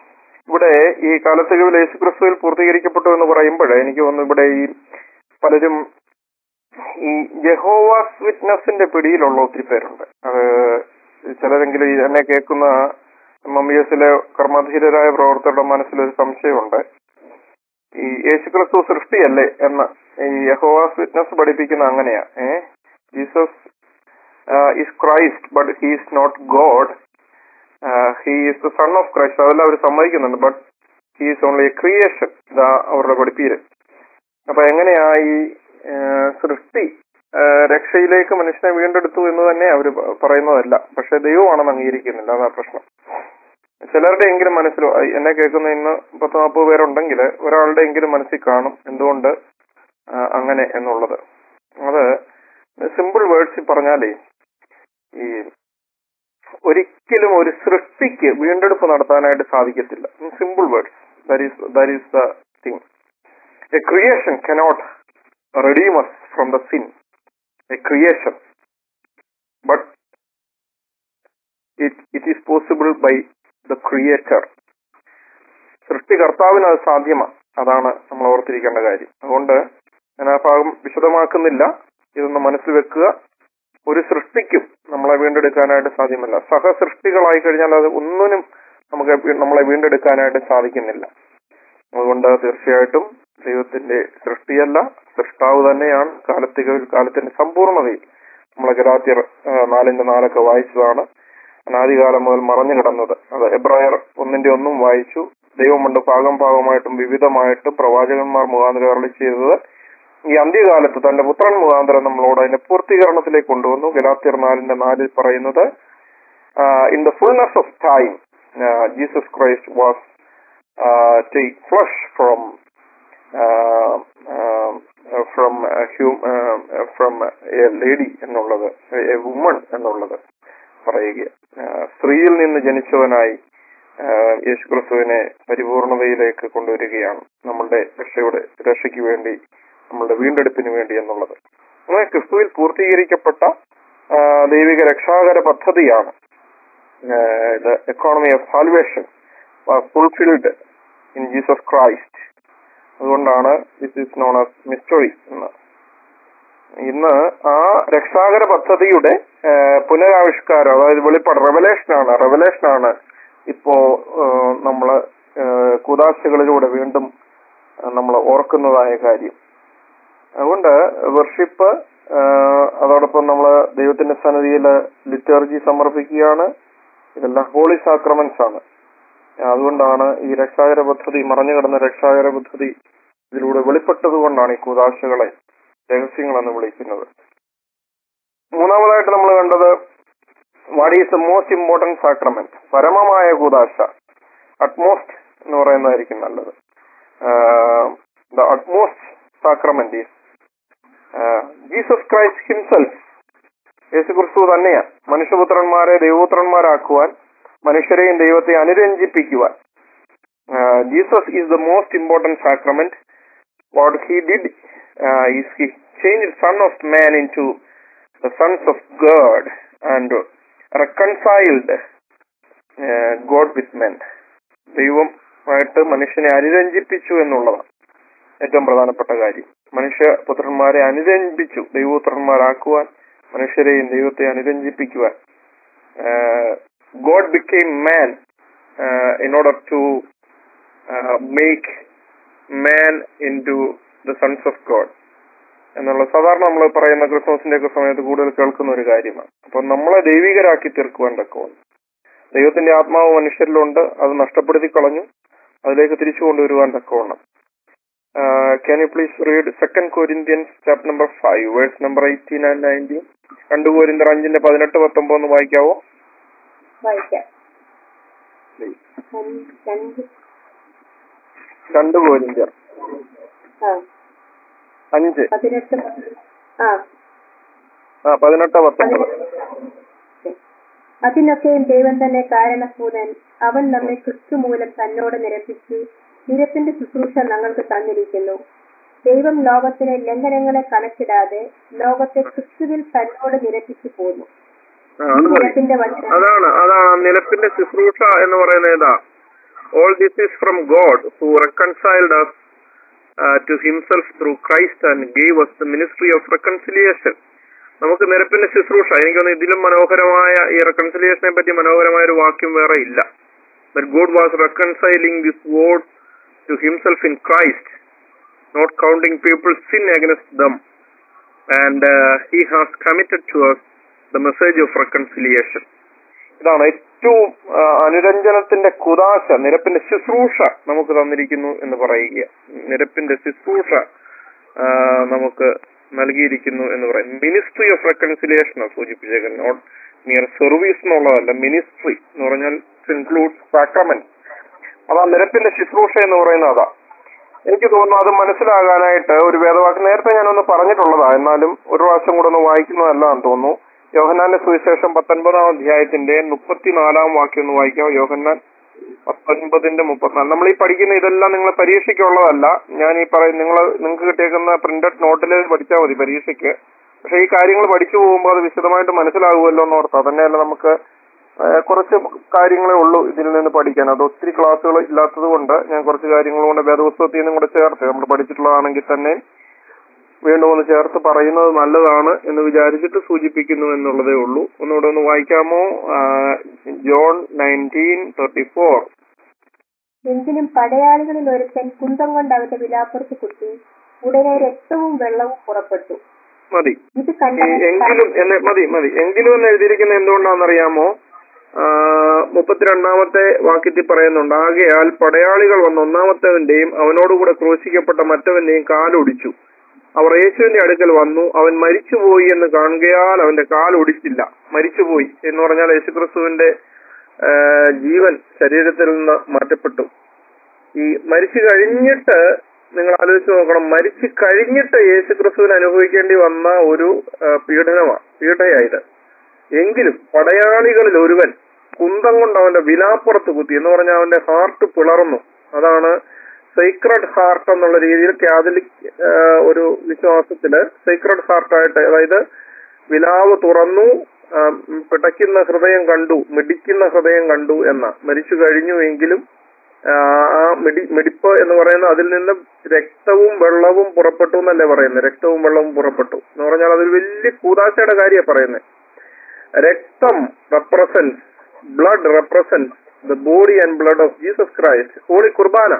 ഇവിടെ ഈ കാലത്തികവിൽ യേശുക്രിസ്തുവിൽ പൂർത്തീകരിക്കപ്പെട്ടു എന്ന് പറയുമ്പോൾ എനിക്ക് തോന്നുന്നു ഇവിടെ ഈ പലരും ഈ യഹോവാസ് വിറ്റ്നസിന്റെ പിടിയിലുള്ള ഒത്തിരി പേരുണ്ട് അത് ചിലരെങ്കിലും ഈ എന്നെ കേൾക്കുന്ന എം ബി എസിലെ കർമ്മധീരരായ പ്രവർത്തകരുടെ മനസ്സിലൊരു സംശയമുണ്ട് ഈ യേശുക്രിസ്തു സൃഷ്ടിയല്ലേ എന്ന് ഈ യഹോവാസ് വിറ്റ്നസ് പഠിപ്പിക്കുന്ന അങ്ങനെയാ a Jesus is Christ but he is not God he is the son of Christ അതെല്ലാം അവർ സമ്മതിക്കുന്നുണ്ട് but he is only a creation ഇതാ അവരുടെ പഠിപ്പീര് അപ്പൊ എങ്ങനെയാ ഈ ആ, സൃഷ്ടി ആ, രക്ഷയിലേക്ക് മനുഷ്യനെ വീണ്ടെടുത്തു എന്ന് തന്നെ അവർ പറയുന്നതല്ല പക്ഷെ ദൈവമാണെന്ന് അംഗീകരിക്കുന്നില്ല അതാ പ്രശ്നം ചിലരുടെ എങ്കിലും മനസ്സിലോ ഐ, എന്നെ കേൾക്കുന്ന ഇന്ന് പത്ത് നാൽപ്പത് പേരുണ്ടെങ്കിൽ ഒരാളുടെ എങ്കിലും മനസ്സിൽ കാണും എന്തുകൊണ്ട് ആ, അങ്ങനെ എന്നുള്ളത് അത് സിമ്പിൾ വേർഡ്സിൽ പറഞ്ഞാലേ ഈ ഒരിക്കലും ഒരു സൃഷ്ടിക്ക് വീണ്ടെടുപ്പ് നടത്താനായിട്ട് സാധിക്കത്തില്ല simple words that is that is the thing a creation cannot redeem us from the sin, a creation. But it, it is possible by the creator. സൃഷ്ടികർത്താവിന് അത് സാധ്യമാണ് അതാണ് നമ്മൾ ഓർത്തിരിക്കേണ്ട കാര്യം അതുകൊണ്ട് ഞാൻ ആ ഭാഗം വിശദമാക്കുന്നില്ല ഇതൊന്ന് മനസ്സിൽ വെക്കുക ഒരു സൃഷ്ടിക്കും നമ്മളെ വീണ്ടെടുക്കാനായിട്ട് സാധ്യമല്ല സഹസൃഷ്ടികളായി കഴിഞ്ഞാൽ അത് ഒന്നിനും നമുക്ക് വീ- നമ്മളെ വീണ്ടെടുക്കാനായിട്ട് സാധിക്കുന്നില്ല അതുകൊണ്ട് തീർച്ചയായിട്ടും ദൈവത്തിന്റെ സൃഷ്ടിയല്ല സൃഷ്ടാവ് തന്നെയാണ് കാലത്തിക കാലത്തിന്റെ സമ്പൂർണ്ണതയിൽ നമ്മളെ ഗലാത്യർ ആ, നാലിന്റെ നാലൊക്കെ വായിച്ചതാണ് അനാദികാലം മുതൽ മറഞ്ഞു കിടന്നത് അത് എബ്രായർ ഒന്നിന്റെ ഒന്നും വായിച്ചു ദൈവം കൊണ്ട് ഭാഗം ഭാഗമായിട്ടും വിവിധമായിട്ടും പ്രവാചകന്മാർ മുഖാന്തരം അരളി ചെയ്തത് ഈ അന്ത്യകാലത്ത് തന്റെ പുത്രൻ മുഖാന്തരം നമ്മളോട് അതിന്റെ പൂർത്തീകരണത്തിലേക്ക് കൊണ്ടുവന്നു ഗലാത്യർ നാലിന്റെ നാലിൽ പറയുന്നത് in the fullness of time Jesus Christ was take flesh from from from a lady എന്നുള്ളത് എ വുമൺ എന്നുള്ളത് പറയുക ആ, സ്ത്രീയിൽ നിന്ന് ജനിച്ചവനായി ആ, യേശുക്രിസ്തുവിനെ പരിപൂർണതയിലേക്ക് കൊണ്ടുവരികയാണ് നമ്മളുടെ രക്ഷയുടെ രക്ഷയ്ക്ക് വേണ്ടി നമ്മളുടെ വീണ്ടെടുപ്പിന് വേണ്ടി എന്നുള്ളത് അങ്ങനെ ക്രിസ്തുവിൽ പൂർത്തീകരിക്കപ്പെട്ട ആ, ദൈവിക രക്ഷാകര പദ്ധതിയാണ് economy of salvation fulfilled in Jesus Christ അതുകൊണ്ടാണ് this is known as mystery എന്ന് ഇന്ന് ആ രക്ഷാകര പദ്ധതിയുടെ ആ, പുനരാവിഷ്കാരം അതായത് വെളിപ്പാട് റെവലേഷനാണ് റെവലേഷനാണ് ഇപ്പോ ആ, നമ്മള് ആ, കുദാശകളിലൂടെ വീണ്ടും നമ്മൾ ഓർക്കുന്നതായ കാര്യം അതുകൊണ്ട് വർഷിപ്പ് അതോടൊപ്പം നമ്മൾ ദൈവത്തിന്റെ സന്നിധിയിൽ ലിറ്റർജി സമർപ്പിക്കുകയാണ് ഇതെല്ലാം ഹോളി സാക്രമെന്റ്സ് ആണ് അതുകൊണ്ടാണ് ഈ രക്ഷാകര പദ്ധതി മറഞ്ഞു കിടന്ന രക്ഷാകര പദ്ധതി ഇതിലൂടെ വെളിപ്പെട്ടത് കൊണ്ടാണ് ഈ കൂതാശകളെ രഹസ്യങ്ങൾ എന്ന് വിളിക്കുന്നത് മൂന്നാമതായിട്ട് നമ്മൾ കണ്ടത് what is the most important sacrament പരമമായ കൂതാശ അറ്റ്മോസ്റ്റ് എന്ന് പറയുന്നതായിരിക്കും നല്ലത് the utmost sacrament is Jesus Christ himself യേശു ക്രിസ്തു തന്നെയാണ് മനുഷ്യപുത്രന്മാരെ ദൈവപുത്രന്മാരാക്കുവാൻ മനുഷ്യരെയും ദൈവത്തെ അനുരഞ്ജിപ്പിക്കുവാൻ Jesus is the most important sacrament what he did is he change son of man into the sons of God and reconciled God with men ദൈവമായിട്ട് മനുഷ്യനെ അനുരഞ്ജിപ്പിച്ചു എന്നുള്ളതാണ് ഏറ്റവും പ്രധാനപ്പെട്ട കാര്യം മനുഷ്യ പുത്രന്മാരെ അനുരഞ്ജിപ്പിച്ചു ദൈവപുത്രന്മാരാക്കുവാൻ മനുഷ്യരെയും ദൈവത്തെ അനുരഞ്ജിപ്പിക്കുവാൻ God became man in order to make man into the sons of God എന്നുള്ള സാധാരണ നമ്മൾ പറയുന്ന ക്രിസ്മസിന്റെ ഒക്കെ സമയത്ത് കൂടുതൽ കേൾക്കുന്ന ഒരു കാര്യമാണ് അപ്പൊ നമ്മളെ ദൈവികരാക്കി തീർക്കുവാൻ തക്കവണ്ണം ദൈവത്തിന്റെ ആത്മാവ് മനുഷ്യരിലുണ്ട് അത് നഷ്ടപ്പെടുത്തി കളഞ്ഞു അതിലേക്ക് തിരിച്ചു കൊണ്ടുവരുവാൻ തക്കവണ്ണം can you please read second Corinthians chapter number five verse number eighteen and nineteen രണ്ട് കോരിന്തർ അഞ്ചിന്റെ പതിനെട്ട് പത്തൊമ്പത് ഒന്ന് വായിക്കാവോ വായിക്കാം അഞ്ച് രണ്ട് രണ്ട് കോരിന്ത്യർ ആ അഞ്ച് പതിനെട്ട് ആ ആ പതിനെട്ട് പത്തൊമ്പത് അതിനൊക്കെയും ദൈവം തന്നെ കാരണഭൂതൻ അവൻ നമ്മെ ക്രിസ്തു മൂലം തന്നോട് നിരപ്പിച്ചു നിരപ്പിന്റെ ശുശ്രൂഷ ഞങ്ങൾക്ക് തന്നിരിക്കുന്നു ദൈവം ലോകത്തിലെ ലംഘനങ്ങളെ കണക്കിടാതെ ലോകത്തെ ക്രിസ്തുവിൽ തന്നോട് നിരപ്പിച്ചു പോന്നു ആ, ഈ അത് മതി നിരപ്പിന്റെ വചനം അതാണ് അതാണ് ആ നിലത്തിന്റെ ശുശ്രൂഷ എന്ന് പറയുന്നത് ഏതാ all this is from God who reconciled us uh, to himself through Christ and gave us the ministry of reconciliation. നമുക്ക് നിരപ്പിന്റെ ശുശ്രൂഷ എനിക്കൊന്ന് ഇതിലും മനോഹരമായ ഈ റെക്കൺസിലിയേഷനെ പറ്റി മനോഹരമായ ഒരു വാക്യം വേറെ ഇല്ല that God was reconciling this world to himself in Christ, not counting people's sin against them. And uh, he has committed to us the message of reconciliation. ഇതാണ് ഏറ്റവും ആ, അനുരഞ്ജനത്തിന്റെ കുതാശ നിരപ്പിന്റെ ശുശ്രൂഷ നമുക്ക് തന്നിരിക്കുന്നു എന്ന് പറയുക നിരപ്പിന്റെ ശുശ്രൂഷ ആ, നമുക്ക് നൽകിയിരിക്കുന്നു എന്ന് പറയും മിനിസ്ട്രി ഓഫ് റെക്കൺസിലിയേഷൻ സൂചിപ്പിച്ചേക്കുന്നത് നോട്ട് നിയർ സർവീസ് എന്നുള്ളതല്ല മിനിസ്ട്രി എന്ന് പറഞ്ഞാൽ ഇൻക്ലൂഡ് സാക്രമെന്റ് അതാ നിരപ്പിന്റെ ശുശ്രൂഷ എന്ന് പറയുന്നത് അതാ എനിക്ക് തോന്നുന്നു അത് മനസ്സിലാകാനായിട്ട് ഒരു വേദവാക്ക് നേരത്തെ ഞാനൊന്ന് പറഞ്ഞിട്ടുള്ളതാ എന്നാലും ഒരു പ്രാവശ്യം കൂടെ ഒന്ന് വായിക്കുന്നതല്ലാന്ന് തോന്നുന്നു യോഹന്നാന്റെ സുവിശേഷം പത്തൊൻപതാം അധ്യായത്തിന്റെ മുപ്പത്തിനാലാം വാക്യം ഒന്ന് വായിക്കാം യോഹന്നാൻ പത്തൊൻപതിന്റെ മുപ്പത്തിനാല് നമ്മൾ ഈ പഠിക്കുന്ന ഇതെല്ലാം നിങ്ങൾ പരീക്ഷയ്ക്കുള്ളതല്ല ഞാൻ ഈ പറയും നിങ്ങൾ നിങ്ങൾക്ക് കിട്ടിയേക്കുന്ന പ്രിന്റഡ് നോട്ടിൽ പഠിച്ചാൽ മതി പരീക്ഷയ്ക്ക് പക്ഷെ ഈ കാര്യങ്ങൾ പഠിച്ചു പോകുമ്പോൾ അത് വിശദമായിട്ട് മനസ്സിലാകുമല്ലോ എന്ന് ഓർത്താ തന്നെയല്ല നമുക്ക് ആ, കുറച്ച് കാര്യങ്ങളേ ഉള്ളൂ ഇതിൽ നിന്ന് പഠിക്കാൻ അത് ഒത്തിരി ക്ലാസ്സുകൾ ഇല്ലാത്തത് കൊണ്ട് ഞാൻ കുറച്ച് കാര്യങ്ങൾ കൊണ്ട് വേദപുസ്തകത്തിൽ നിന്നും കൂടെ ചേർത്ത് നമ്മൾ പഠിച്ചിട്ടുള്ളതാണെങ്കിൽ തന്നെ വീണ്ടും ഒന്ന് ചേർത്ത് പറയുന്നത് നല്ലതാണ് എന്ന് വിചാരിച്ചിട്ട് സൂചിപ്പിക്കുന്നു എന്നുള്ളതേ ഉള്ളൂ ഒന്നുകൂടെ ഒന്ന് വായിക്കാമോ ആ, ജോൺ നയൻറ്റീൻ തേർട്ടി ഫോർ എങ്കിലും പടയാളികളിൽ ഒരുത്തൻ കുന്തം കൊണ്ട് അവന്റെ വിലാപ്പുറത്ത് കുത്തി ഉടനെ രക്തവും വെള്ളവും പുറപ്പെട്ടു മതി ഇത് ഈ കണ്ട എങ്കിലും എന്ന് മതി മതി എങ്കിലും എന്ന് എഴുതിയിരിക്കുന്നത് എന്തുകൊണ്ടാണെന്നറിയാമോ ആ, മുപ്പത്തിരണ്ടാമത്തെ വാക്യത്തിൽ പറയുന്നുണ്ട് ആകയാൽ പടയാളികൾ വന്ന ഒന്നാമത്തവന്റെയും അവനോടുകൂടെ ക്രൂശിക്കപ്പെട്ട മറ്റവന്റെയും കാലൊടിച്ചു അവർ യേശുവിന്റെ അടുക്കൽ വന്നു അവൻ മരിച്ചുപോയി എന്ന് കാണുകയാൽ അവന്റെ കാൽ ഒടിച്ചില്ല മരിച്ചുപോയി എന്ന് പറഞ്ഞാൽ യേശുക്രിസ്തുവിന്റെ ആ, ജീവൻ ശരീരത്തിൽ നിന്ന് മാറ്റപ്പെട്ടു ഈ മരിച്ചു കഴിഞ്ഞിട്ട് നിങ്ങൾ ആലോചിച്ച് നോക്കണം മരിച്ചു കഴിഞ്ഞിട്ട് യേശുക്രിസ്തുവിന് അനുഭവിക്കേണ്ടി വന്ന ഒരു ആ, പീഡനമാണ് പീഡയായത് എങ്കിലും പടയാളികളിൽ ഒരുവൻ കുന്തം കൊണ്ട് അവന്റെ വിലാപ്പുറത്ത് കുത്തി എന്ന് പറഞ്ഞാൽ അവന്റെ ഹാർട്ട് പിളർന്നു അതാണ് സീക്രട്ട് ഹാർട്ട് എന്നുള്ള രീതിയിൽ കാതലിക് ആ, ഒരു വിശ്വാസത്തില് സീക്രട്ട് ഹാർട്ടായിട്ട് അതായത് വിലാവ് തുറന്നു ആ, ഉം, പിടയ്ക്കുന്ന ഹൃദയം കണ്ടു മിടിക്കുന്ന ഹൃദയം കണ്ടു എന്ന മരിച്ചു കഴിഞ്ഞു എങ്കിലും ആ ആ മിടി മിടിപ്പ് എന്ന് പറയുന്നത് അതിൽ നിന്ന് രക്തവും വെള്ളവും പുറപ്പെട്ടു എന്നല്ലേ പറയുന്നത് രക്തവും വെള്ളവും പുറപ്പെട്ടു എന്ന് പറഞ്ഞാൽ അതൊരു വലിയ കൂതാശയുടെ കാര്യമാണ് പറയുന്നത് രക്തം represent blood represent the body and blood of Jesus Christ holy Qurbana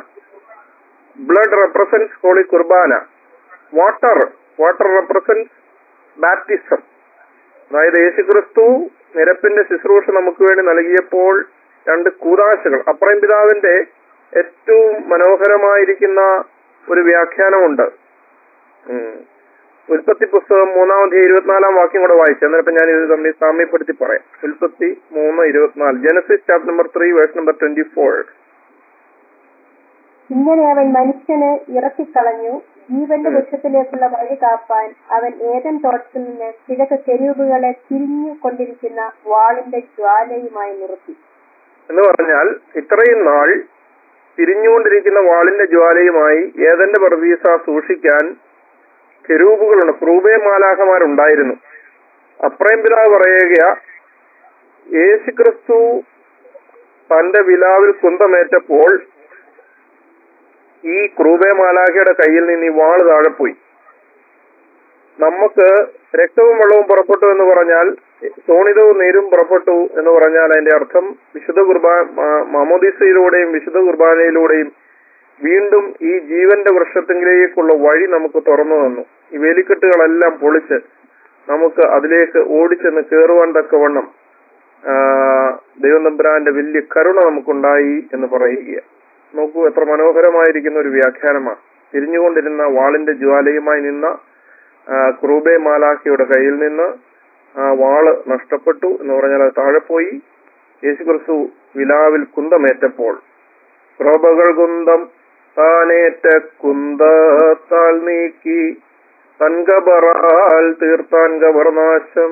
blood represent holy Qurbana water water represent baptism അതായത് യേശുക്രിസ്തു നിരപ്പിന്റെ ശുശ്രൂഷ നമുക്ക് വേണ്ടി നൽകിയപ്പോൾ രണ്ട് കൂതാശകൾ അപ്രയം പിതാവിന്റെ ഏറ്റവും മനോഹരമായിരിക്കുന്ന ഒരു വ്യാഖ്യാനമുണ്ട് ഉം. ഉൽപ്പത്തി പുസ്തകം മൂന്നാമത്തെ ഇരുപത്തിനാലാം വാക്യം കൂടെ വായിച്ചു അന്നേരം ഞാൻ ഇത് തമ്മിൽ സാമ്യപ്പെടുത്തി പറയാം ഉൽപ്പത്തി മൂന്ന് ഇരുപത്തിനാല് Genesis chapter number three verse number twenty four ഇങ്ങനെ അവൻ മനുഷ്യനെ ഇറക്കിക്കളഞ്ഞു ജീവന്റെ വൃക്ഷത്തിലേക്കുള്ള വഴി കാപ്പാൻ അവൻ ഏതൻ തോട്ടത്തിൽ നിന്ന് കിഴക്ക് കെരൂബുകളെ തിരിഞ്ഞു കൊണ്ടിരിക്കുന്ന വാളിന്റെ ജ്വാലയുമായി നിർത്തി എന്ന് പറഞ്ഞാൽ ഇത്രയും നാൾ തിരിഞ്ഞുകൊണ്ടിരിക്കുന്ന വാളിന്റെ ജ്വാലയുമായി ഏതന്റെ പ്രതീസ സൂക്ഷിക്കാൻ കെരൂബുകളുണ്ട് ക്രൂബേ മാലാഖമാരുണ്ടായിരുന്നു അപ്രയം പിതാവ് പറയുക യേശുക്രിസ്തു തന്റെ വിലാവിൽ കുന്തമേറ്റപ്പോൾ ഈ ക്രൂബേ മാലാഖയുടെ കയ്യിൽ നിന്ന് ഈ വാള് താഴെ പോയി നമുക്ക് രക്തവും വെള്ളവും പുറപ്പെട്ടു എന്ന് പറഞ്ഞാൽ ശോണിതവും നീരും പുറപ്പെട്ടു എന്ന് പറഞ്ഞാൽ അതിന്റെ അർത്ഥം വിശുദ്ധ കുർബാന മാമോദിസയിലൂടെയും വിശുദ്ധ കുർബാനയിലൂടെയും വീണ്ടും ഈ ജീവന്റെ വൃക്ഷത്തിലേക്കുള്ള വഴി നമുക്ക് തുറന്നു തന്നു ഈ വേലിക്കെട്ടുകളെല്ലാം പൊളിച്ച് നമുക്ക് അതിലേക്ക് ഓടിച്ചെന്ന് കയറുവാൻ തക്കവണ്ണം ആ, ദൈവം തമ്പുരാന്റെ വലിയ കരുണ നമുക്കുണ്ടായി എന്ന് പറയുക നോക്കൂ എത്ര മനോഹരമായിരിക്കുന്ന ഒരു വ്യാഖ്യാനമാണ് തിരിഞ്ഞുകൊണ്ടിരുന്ന വാളിന്റെ ജ്വാലയുമായി നിന്ന ആ, ക്രൂബെ മാലാഖിയുടെ കയ്യിൽ നിന്ന് ആ വാള് നഷ്ടപ്പെട്ടു എന്ന് പറഞ്ഞാൽ അത് താഴെ പോയി യേശുക്രിസ്തു വിലാവിൽ കുന്തമേറ്റപ്പോൾ പ്രഭകൾ കുന്തം താനേറ്റ കുന്തത്താൽ നീക്കി തൻകബറാൽ തീർത്താൻ കബർനാശം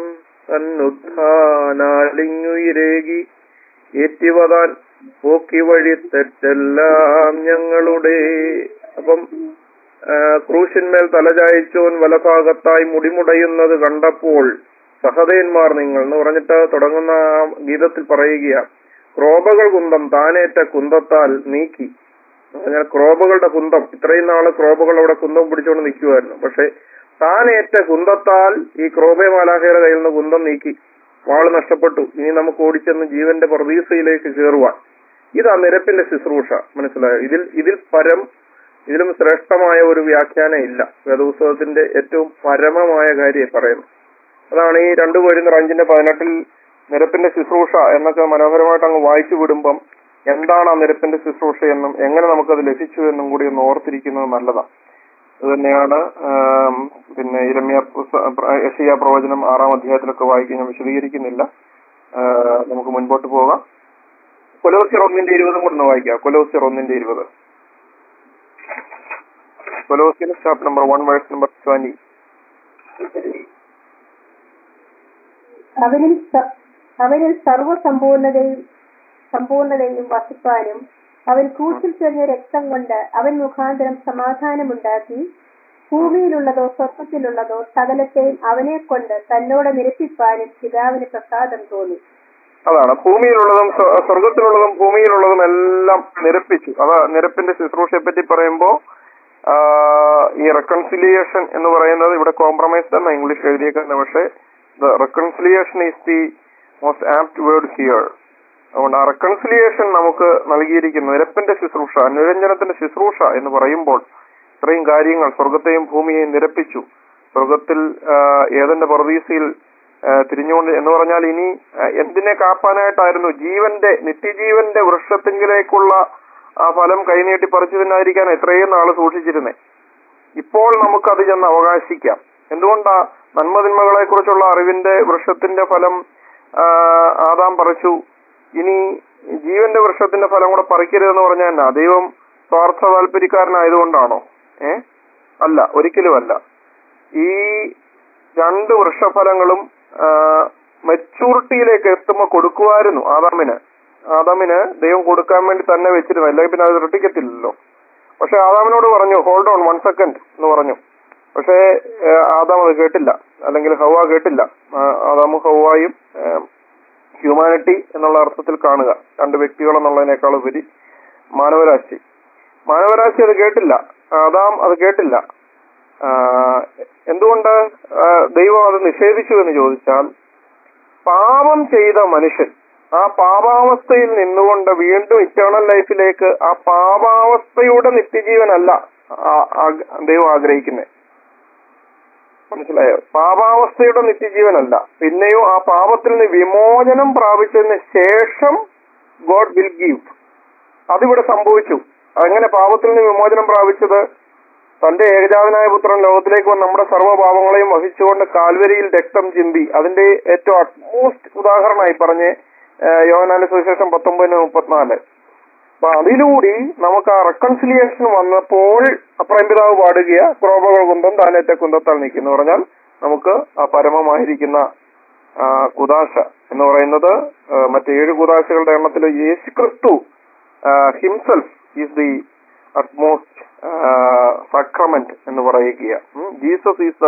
തന്നുത്ഥാനാലിങ്ങുയിരേകി ഏറ്റിവതാൻ പോക്കി വഴി തെറ്റെല്ലാം ഞങ്ങളുടെ അപ്പം ആ, ക്രൂശിന്മേൽ തലചായ്ച്ചോൻ വലഭാഗത്തായി മുടിമുടയുന്നത് കണ്ടപ്പോൾ സഹതയന്മാർ നിങ്ങൾ എന്ന് പറഞ്ഞിട്ട് തുടങ്ങുന്ന ആ ഗീതത്തിൽ പറയുക ക്രോബകൾ കുന്തം താനേറ്റ കുന്തത്താൽ നീക്കി പറഞ്ഞാൽ ക്രോബകളുടെ കുന്തം ഇത്രയും നാള് ക്രോബകൾ അവിടെ കുന്തം പിടിച്ചുകൊണ്ട് നിൽക്കുമായിരുന്നു പക്ഷെ താനേറ്റ കുന്തത്താൽ ഈ ക്രോബെ മാലാഹയുടെ കയ്യിൽ നിന്ന് കുന്തം നീക്കി വാള് നഷ്ടപ്പെട്ടു ഇനി നമുക്ക് ഓടിച്ചെന്ന് ജീവന്റെ പ്രതീസയിലേക്ക് കയറുവാൻ ഇതാ നിരപ്പിന്റെ ശുശ്രൂഷ മനസ്സിലായോ ഇതിൽ ഇതിൽ പരം ഇതിലും ശ്രേഷ്ഠമായ ഒരു വ്യാഖ്യാനം ഇല്ല വേദപുസ്തകത്തിന്റെ ഏറ്റവും പരമമായ കാര്യം പറയുന്നു അതാണ് ഈ രണ്ടു പോരുന്ന അഞ്ചിന്റെ പതിനെട്ടിൽ നിരപ്പിന്റെ ശുശ്രൂഷ എന്നൊക്കെ മനോഹരമായിട്ട് അങ്ങ് വായിച്ചു വിടുമ്പം എന്താണ് ആ നിരപ്പിന്റെ ശുശ്രൂഷ എന്നും എങ്ങനെ നമുക്കത് ലഭിച്ചു എന്നും കൂടി ഒന്ന് ഓർത്തിരിക്കുന്നത് നല്ലതാണ് ഇത് തന്നെയാണ് ആം, പിന്നെ ഇരമ്യ യശയ പ്രവചനം ആറാം അധ്യായത്തിലൊക്കെ വായിക്കാൻ ഞാൻ വിശദീകരിക്കുന്നില്ല ആ, നമുക്ക് മുൻപോട്ട് പോകാം കൊലോസിയർ ഒന്നിന്റെ ഇരുപതും കൂടെ ഒന്ന് വായിക്കാം കൊലോസിയർ ഒന്നിന്റെ ഇരുപത് കൊലോസിയർ chapter number one verse number twenty അവനിൽ സ- അവനിൽ സർവ്വസമ്പൂർണതയും സമ്പൂർണതയും വസിപ്പാനും അവൻ ക്രൂശിൽ ചെറിയ രക്തം കൊണ്ട് അവൻ മുഖാന്തരം സമാധാനമുണ്ടാക്കി ഭൂമിയിലുള്ളതോ സ്വർഗത്തിലുള്ളതോ സകലത്തെയും അവനെ കൊണ്ട് തന്നോട് നിരപ്പിപ്പാനും പിതാവിന് പ്രസാദം തോന്നി അതാണ് ഭൂമിയിലുള്ളതും സ്വ- സ്വർഗത്തിലുള്ളതും ഭൂമിയിലുള്ളതും എല്ലാം നിരപ്പിച്ചു അതാ നിരപ്പിന്റെ ശുശ്രൂഷയെ പറ്റി പറയുമ്പോ ആ, ഈ റെക്കൺസിലിയേഷൻ എന്ന് പറയുന്നത് ഇവിടെ കോംപ്രമൈസ് എന്ന ഇംഗ്ലീഷ് എഴുതിയേക്കുന്നത് പക്ഷേ reconciliation is the most apt word here അതുകൊണ്ട് ആ റെക്കൺസിലിയേഷൻ നമുക്ക് നൽകിയിരിക്കുന്ന നിരപ്പിന്റെ ശുശ്രൂഷ അനുരഞ്ജനത്തിന്റെ ശുശ്രൂഷ എന്ന് പറയുമ്പോൾ ഇത്രയും കാര്യങ്ങൾ സ്വർഗത്തെയും ഭൂമിയെയും നിരപ്പിച്ചു സ്വർഗത്തിൽ ആ, ഏതെന്റെ പ്രതീസയിൽ തിരിഞ്ഞുകൊണ്ട് എന്ന് പറഞ്ഞാൽ ഇനി ആ, എന്തിനെ കാപ്പാനായിട്ടായിരുന്നു ജീവന്റെ നിത്യജീവന്റെ വൃക്ഷത്തിങ്കിലേക്കുള്ള ആ ഫലം കൈനീട്ടി പറിച്ചു തിന്നായിരിക്കാൻ എത്രയും നാള് സൂക്ഷിച്ചിരുന്നേ ഇപ്പോൾ നമുക്കത് ചെന്ന് അവകാശിക്കാം എന്തുകൊണ്ടാ നന്മതിന്മകളെ കുറിച്ചുള്ള അറിവിന്റെ വൃക്ഷത്തിന്റെ ഫലം ആ, ആദാം പറിച്ചു ഇനി ജീവന്റെ വൃക്ഷത്തിന്റെ ഫലം കൂടെ പറിക്കരുതെന്ന് പറഞ്ഞാൽ എന്നാ ദൈവം സ്വാർത്ഥ താല്പര്യക്കാരനായതുകൊണ്ടാണോ ഏ അല്ല ഒരിക്കലുമല്ല ഈ രണ്ട് വൃക്ഷഫലങ്ങളും മെച്ചൂരിറ്റിയിലേക്ക് എത്തുമ്പോൾ കൊടുക്കുമായിരുന്നു ആദാമിന് ആദാമിന് ദൈവം കൊടുക്കാൻ വേണ്ടി തന്നെ വെച്ചിരുന്നു അല്ലെങ്കിൽ പിന്നെ അത് റെട്ടിക്കത്തില്ലല്ലോ പക്ഷെ ആദാമിനോട് പറഞ്ഞു ഹോൾഡ് ഓൺ വൺ സെക്കൻഡ് എന്ന് പറഞ്ഞു പക്ഷേ ഏഹ്, ആദാം അത് കേട്ടില്ല അല്ലെങ്കിൽ ഹൗവ കേട്ടില്ല ആ, ആദാമും ഹൗവായും ഹ്യൂമാനിറ്റി എന്നുള്ള അർത്ഥത്തിൽ കാണുക രണ്ട് വ്യക്തികൾ എന്നുള്ളതിനേക്കാൾ ഉപരി മാനവരാശി മാനവരാശി അത് കേട്ടില്ല ആദാം അത് കേട്ടില്ല ആ, എന്തുകൊണ്ട് ആ, ദൈവം അത് നിഷേധിച്ചു എന്ന് ചോദിച്ചാൽ പാപം ചെയ്ത മനുഷ്യൻ ആ പാപാവസ്ഥയിൽ നിന്നുകൊണ്ട് വീണ്ടും ഇറ്റേണൽ ലൈഫിലേക്ക് ആ പാപാവസ്ഥയുടെ നിത്യജീവനല്ല ആ- ആ- ദൈവം ആഗ്രഹിക്കുന്നത് മനസ്സിലായോ പാപാവസ്ഥയുടെ നിത്യജീവനല്ല പിന്നെയോ ആ പാപത്തിൽ നിന്ന് വിമോചനം പ്രാപിച്ചതിന് ശേഷം ഗോഡ് വിൽ ഗീവ് അതിവിടെ സംഭവിച്ചു അങ്ങനെ പാപത്തിൽ നിന്ന് വിമോചനം പ്രാപിച്ചത് തന്റെ ഏകജാതനായ പുത്രൻ ലോകത്തിലേക്ക് വന്ന് നമ്മുടെ സർവ്വപാപങ്ങളെയും വഹിച്ചുകൊണ്ട് കാൽവരിയിൽ രക്തം ചിന്തി അതിന്റെ ഏറ്റവും അറ്റ്മോസ്റ്റ് ഉദാഹരണമായി പറഞ്ഞ് യോഹനാന്റെ സുവിശേഷം പത്തൊമ്പതിന് മുപ്പത്തിനാല് അപ്പൊ അതിലൂടെ നമുക്ക് ആ റെക്കൺസിലിയേഷൻ വന്നപ്പോൾ അപ്രയം പിതാവ് പാടുക ക്രോപകൾ കുന്തം താനേറ്റ കുന്തത്താൽ നിൽക്കുന്നു പറഞ്ഞാൽ നമുക്ക് ആ പരമമായിരിക്കുന്ന ആ, കുദാശ എന്ന് പറയുന്നത് ആ, മറ്റ് ഏഴ് കുദാശകളുടെ എണ്ണത്തിൽ യേശു ക്രിസ്തു himself is the utmost sacrament എന്ന് പറയുക Jesus is the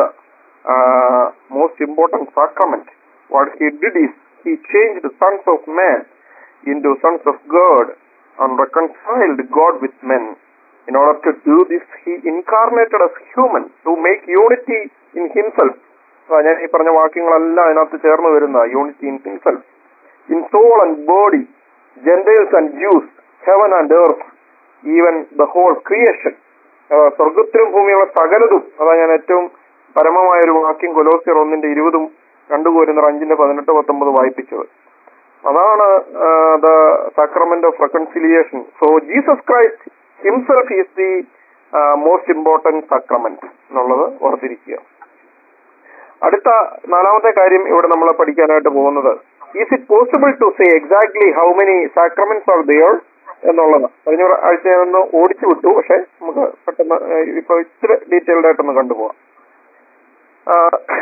most important sacrament what he did is he changed sons of man into sons of God and reconciled God with men. In order to do this, he incarnated as human to make unity in himself. ആ, ഞാൻ ഈ പറഞ്ഞ വാക്യങ്ങളെല്ലാം അതിനകത്ത് ചേർന്ന് വരുന്ന unity in himself in soul and body gentiles and Jews heaven and earth even the whole creation സ്വർഗത്തിലും ഭൂമിയുള്ള സകലതും അതാ ഞാൻ ഏറ്റവും പരമമായ ഒരു വാക്യം കൊലോസിയർ ഒന്നിന്റെ ഇരുപതും രണ്ടു കോരുന്നർ അഞ്ചിന്റെ പതിനെട്ട് പത്തൊമ്പത് വായിപ്പിച്ചത് അതാണ് the sacrament of reconciliation so Jesus Christ himself is the most important sacrament എന്നുള്ളത് ഓർത്തിരിക്കുക അടുത്ത നാലാമത്തെ കാര്യം ഇവിടെ നമ്മൾ പഠിക്കാനായിട്ട് പോകുന്നത് is it possible to say exactly how many sacraments are there എന്നുള്ളത് കഴിഞ്ഞ ആഴ്ച ഞാനൊന്ന് ഓടിച്ചു വിട്ടു പക്ഷെ നമുക്ക് പെട്ടെന്ന് ഏഹ്, ഇപ്പൊ ഇച്ചിരി ഡീറ്റെയിൽഡ് ആയിട്ടൊന്ന് കണ്ടുപോകാം ആ,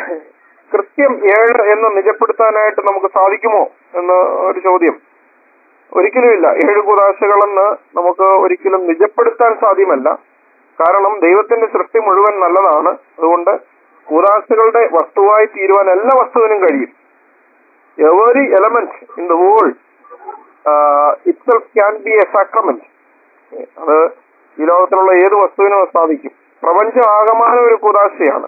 കൃത്യം ഏഴ് എന്ന് നിജപ്പെടുത്താനായിട്ട് നമുക്ക് സാധിക്കുമോ എന്ന ഒരു ചോദ്യം ഒരിക്കലുമില്ല ഏഴ് കുദാശകളെന്ന് നമുക്ക് ഒരിക്കലും നിജപ്പെടുത്താൻ സാധ്യമല്ല കാരണം ദൈവത്തിന്റെ സൃഷ്ടി മുഴുവൻ നല്ലതാണ് അതുകൊണ്ട് കൂതാശകളുടെ വസ്തുവായി തീരുവാൻ എല്ലാ വസ്തുവിനും കഴിയും every element in the world itself can be a sacrament അത് ഈ ലോകത്തിലുള്ള ഏത് വസ്തുവിനും അത് സാധിക്കും പ്രപഞ്ചം ആകമാനം ഒരു കുതാശയാണ്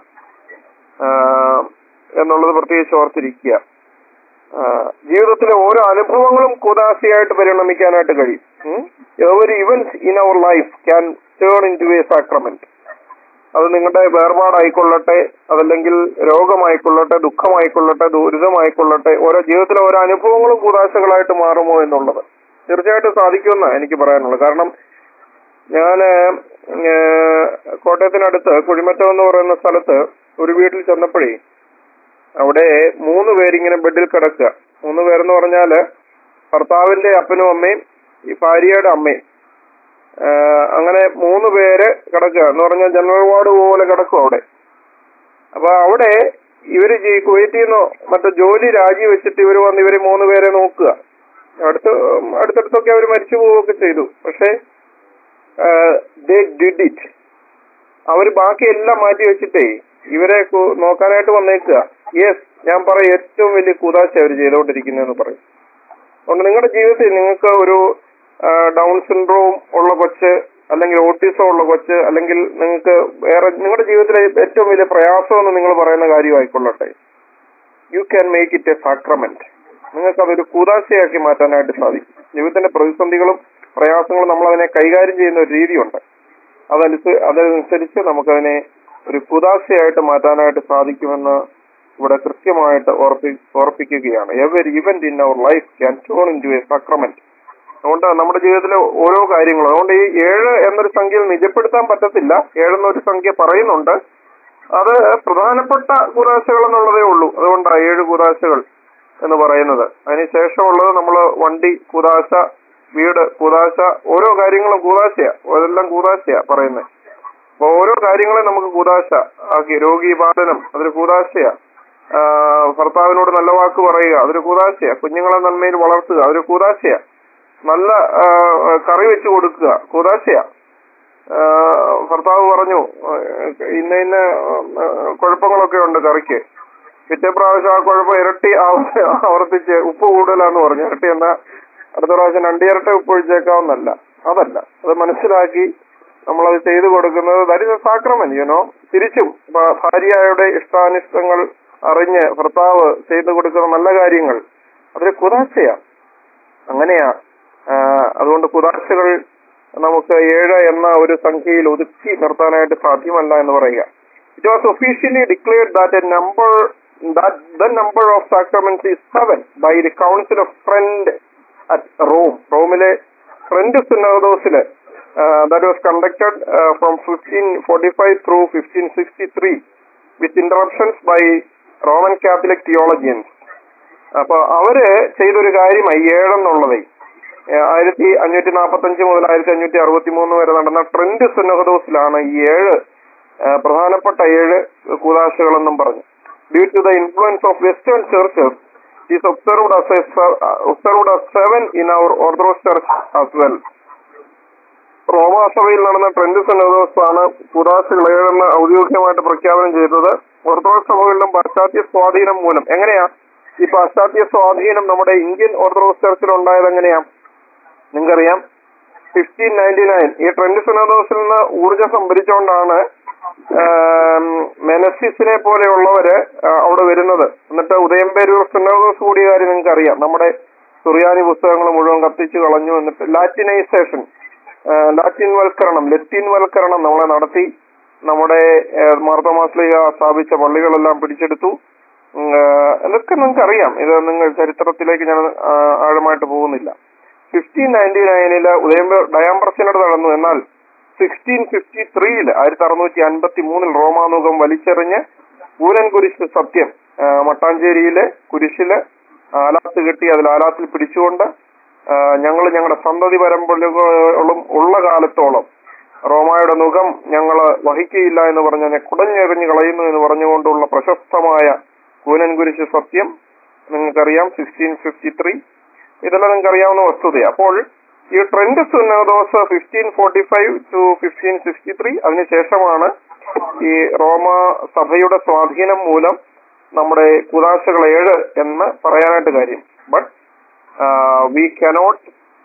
ആഹ് എന്നുള്ളത് പ്രത്യേകിച്ച് ഓർത്തിരിക്കുക ആഹ് ജീവിതത്തിലെ ഓരോ അനുഭവങ്ങളും കുതാശയായിട്ട് പരിണമിക്കാനായിട്ട് കഴിയും every event in our life can turn into a sacrament അത് നിങ്ങളുടെ വേർപാടായിക്കൊള്ളട്ടെ അതല്ലെങ്കിൽ രോഗമായിക്കൊള്ളട്ടെ ദുഃഖമായിക്കൊള്ളട്ടെ ദുരിതമായിക്കൊള്ളട്ടെ ഓരോ ജീവിതത്തിലെ ഓരോ അനുഭവങ്ങളും കൂതാശകളായിട്ട് മാറുമോ എന്നുള്ളത് തീർച്ചയായിട്ടും സാധിക്കുമെന്നാണ് എനിക്ക് പറയാനുള്ളത് കാരണം ഞാന് ഏഹ്, കോട്ടയത്തിനടുത്ത് കുഴിമറ്റം എന്ന് പറയുന്ന സ്ഥലത്ത് ഒരു വീട്ടിൽ ചെന്നപ്പോഴേ അവിടെ മൂന്ന് പേരിങ്ങനെ ബെഡിൽ കിടക്കുക മൂന്ന് പേരെന്ന് പറഞ്ഞാല് ഭർത്താവിന്റെ അപ്പനും അമ്മയും ഈ ഭാര്യയുടെ അമ്മയും ആഹ് അങ്ങനെ മൂന്ന് പേര് കിടക്കുക എന്ന് പറഞ്ഞാൽ ജനറൽ വാർഡ് പോലെ കിടക്കും അവിടെ അപ്പൊ അവിടെ ഇവര് ജി- കുവൈറ്റിൽ നിന്നോ മറ്റോ ജോലി രാജിവെച്ചിട്ട് ഇവര് വന്ന് ഇവര് മൂന്ന് പേരെ നോക്കുക അടുത്ത് അടുത്തടുത്തൊക്കെ അവർ മരിച്ചു പോവുകയൊക്കെ ചെയ്തു പക്ഷേ ദേ ഡിഡ് ഇറ്റ് അവര് ബാക്കി എല്ലാം മാറ്റി വെച്ചിട്ടേ ഇവരെ കു- നോക്കാനായിട്ട് വന്നേക്കുക യെസ് ഞാൻ പറയും ഏറ്റവും വലിയ കുതാശ അവർ ചെയ്തുകൊണ്ടിരിക്കുന്നതെന്ന് പറയും അതുകൊണ്ട് നിങ്ങളുടെ ജീവിതത്തിൽ നിങ്ങൾക്ക് ഒരു ഡൗൺ സിൻഡ്രോം ഉള്ള കൊച്ച് അല്ലെങ്കിൽ ഓട്ടിസം ഉള്ള കൊച്ച് അല്ലെങ്കിൽ നിങ്ങൾക്ക് വേറെ നിങ്ങളുടെ ജീവിതത്തിലെ ഏറ്റവും വലിയ പ്രയാസം എന്ന് നിങ്ങൾ പറയുന്ന കാര്യമായിക്കൊള്ളട്ടെ you can make it a sacrament നിങ്ങൾക്ക് അതൊരു കൂതാശയാക്കി മാറ്റാനായിട്ട് സാധിക്കും ജീവിതത്തിന്റെ പ്രതിസന്ധികളും പ്രയാസങ്ങളും നമ്മൾ അതിനെ കൈകാര്യം ചെയ്യുന്ന ഒരു രീതിയുണ്ട് അതനുസ അതനുസരിച്ച് നമുക്കതിനെ ഒരു കുതാശയായിട്ട് മാറ്റാനായിട്ട് സാധിക്കുമെന്ന് ഇവിടെ കൃത്യമായിട്ട് ഓർപ്പി ഓർപ്പിക്കുകയാണ് every event in our life can turn into a sacrament അതുകൊണ്ട് നമ്മുടെ ജീവിതത്തിലെ ഓരോ കാര്യങ്ങളും അതുകൊണ്ട് ഈ ഏഴ് എന്നൊരു സംഖ്യയിൽ നിജപ്പെടുത്താൻ പറ്റത്തില്ല ഏഴെന്നൊരു സംഖ്യ പറയുന്നുണ്ട് അത് പ്രധാനപ്പെട്ട കുതാശകൾ എന്നുള്ളതേ ഉള്ളൂ അതുകൊണ്ടാണ് ഏഴ് കുതാശകൾ എന്ന് പറയുന്നത് അതിനുശേഷമുള്ളത് നമ്മൾ വണ്ടി കുതാശ വീട് കുതാശ ഓരോ കാര്യങ്ങളും കൂതാശയാ അതെല്ലാം കൂതാശയാ പറയുന്നത് അപ്പൊ ഓരോ കാര്യങ്ങളെ നമുക്ക് കൂതാശ ആക്കി രോഗി പാലനം അതൊരു കൂതാശയാ ആ, ഭർത്താവിനോട് നല്ല വാക്ക് പറയുക അതൊരു കൂതാശയാ കുഞ്ഞുങ്ങളെ നന്മയിൽ വളർത്തുക അതൊരു കൂതാശയാ നല്ല ആ, കറി വെച്ച് കൊടുക്കുക കൂതാശയാ ആ, ഭർത്താവ് പറഞ്ഞു ആ, ഇന്ന ഇന്ന ആ, കുഴപ്പങ്ങളൊക്കെ ഉണ്ട് കറിക്ക് പിറ്റേ പ്രാവശ്യം ആ കുഴപ്പം ഇരട്ടി ആവ- ആവർത്തിച്ച് ഉപ്പ് കൂടുതലാന്ന് പറഞ്ഞു ഇരട്ടി എന്നാ അടുത്ത പ്രാവശ്യം രണ്ടിരട്ട ഉപ്പ് ഒഴിച്ചേക്കാവുന്നല്ല അതല്ല അത് മനസ്സിലാക്കി നമ്മളത് ചെയ്തു കൊടുക്കുന്നത് ദരിദ്ര സാക്രമെന്റ് യുനോ തിരിച്ചും ഭ- ഭാര്യയുടെ ഇഷ്ടാനിഷ്ടങ്ങൾ അറിഞ്ഞ് ഭർത്താവ് ചെയ്തു കൊടുക്കുന്ന നല്ല കാര്യങ്ങൾ അതൊരു കുതാശയാ അങ്ങനെയാ ആ, അതുകൊണ്ട് കുതാശകൾ നമുക്ക് ഏഴ് എന്ന ഒരു സംഖ്യയിൽ ഒതുക്കി നിർത്താനായിട്ട് സാധ്യമല്ല എന്ന് പറയുക it was officially declared that a number that the number of sacraments is seven by the council of Trent at Rome റോമിലെ ഫ്രണ്ട് സിനോദോസില് that was conducted from fifteen forty five through fifteen sixty three with interruptions by Roman Catholic theologians അപ്പൊ അവര് ചെയ്തൊരു കാര്യമായി ഏഴെന്നുള്ളതേ ഏഹ് ആയിരത്തി അഞ്ഞൂറ്റി നാൽപ്പത്തി അഞ്ച് മുതൽ ആയിരത്തി അഞ്ഞൂറ്റി അറുപത്തി മൂന്ന് വരെ നടന്ന ട്രെൻഡ് സുന്നഹദോസിലാണ് ഈ ഏഴ് ഏഹ് പ്രധാനപ്പെട്ട ഏഴ് കൂതാശകളെന്നും പറഞ്ഞു due to the influence of western churches is observed as observed as seven in our Orthodox church as well റോമാസഭയിൽ നടന്ന ട്രെൻഡ് സെനോദോസ് ആണ് കൂതാശകൾ ഏഴെന്ന് ഔദ്യോഗികമായിട്ട് പ്രഖ്യാപനം ചെയ്തത് ഓർത്തഡോക്സ് സഭകളിലും പാശ്ചാത്യ സ്വാധീനം മൂലം എങ്ങനെയാ ഈ പാശ്ചാത്യ സ്വാധീനം നമ്മുടെ ഇന്ത്യൻ ഓർത്തഡോക്സ് ചർച്ചിൽ ഉണ്ടായത് എങ്ങനെയാ നിങ്ങൾക്കറിയാം ഫിഫ്റ്റീൻ നയൻറ്റി നയൻ ഈ ട്രെൻഡ് സെനോദോസിൽ നിന്ന് ഊർജം സംഭരിച്ചുകൊണ്ടാണ് ആം, മെനസിസിനെ പോലെയുള്ളവര് ആ, അവിടെ വരുന്നത് എന്നിട്ട് ഉദയംപേരൂർ സെനോദോസ് കൂടിയ കാര്യം നിങ്ങൾക്ക് അറിയാം നമ്മുടെ സുറിയാനി പുസ്തകങ്ങൾ മുഴുവൻ കത്തിച്ചു കളഞ്ഞു എന്നിട്ട് ലാറ്റിനൈസേഷൻ ആ, ലാറ്റിൻ വൽക്കരണം ലത്തീൻ വൽക്കരണം നമ്മളെ നടത്തി നമ്മുടെ മാർത്തമാസ്ലിക സ്ഥാപിച്ച പള്ളികളെല്ലാം പിടിച്ചെടുത്തു ഉം, ആ, ഇതൊക്കെ നിങ്ങൾക്ക് അറിയാം ഇത് നിങ്ങൾ ചരിത്രത്തിലേക്ക് ഞാൻ ആ, ആഴമായിട്ട് പോകുന്നില്ല ഫിഫ്റ്റീൻ നയൻറ്റി നയനില് ഉദയംപേർ ഡയാംബ്രസിനോട് നടന്നു എന്നാൽ സിക്സ്റ്റീൻ ഫിഫ്റ്റി ത്രീയിൽ ആയിരത്തി അറുന്നൂറ്റി അൻപത്തി മൂന്നിൽ റോമാനുഗം വലിച്ചെറിഞ്ഞ് പൂരൻ കുരിശ് സത്യം ആ, മട്ടാഞ്ചേരിയിലെ കുരിശില് ആലാത്ത് കെട്ടി അതിൽ ആലാത്തിൽ പിടിച്ചുകൊണ്ട് ഞങ്ങൾ ഞങ്ങളുടെ സന്തതി പരമ്പരകളും ഉള്ള കാലത്തോളം റോമായുടെ മുഖം ഞങ്ങൾ വഹിക്കുകയില്ല എന്ന് പറഞ്ഞ് അതിനെ കുടഞ്ഞെറിഞ്ഞ് കളയുന്നു എന്ന് പറഞ്ഞുകൊണ്ടുള്ള പ്രശസ്തമായ കൂനൻ കുരിശ് സത്യം നിങ്ങൾക്കറിയാം സിക്സ്റ്റീൻ ഫിഫ്റ്റി ത്രീ ഇതെല്ലാം നിങ്ങൾക്ക് അറിയാവുന്ന വസ്തുതയാണ് അപ്പോൾ ഈ ട്രെൻഡ് സുന്നദോസ് fifteen forty five to fifteen sixty three അതിനുശേഷമാണ് ഈ റോമ സഭയുടെ സ്വാധീനം മൂലം നമ്മുടെ കുതാശകൾ ഏഴ് എന്ന് പറയാനായിട്ട് കാര്യം but we cannot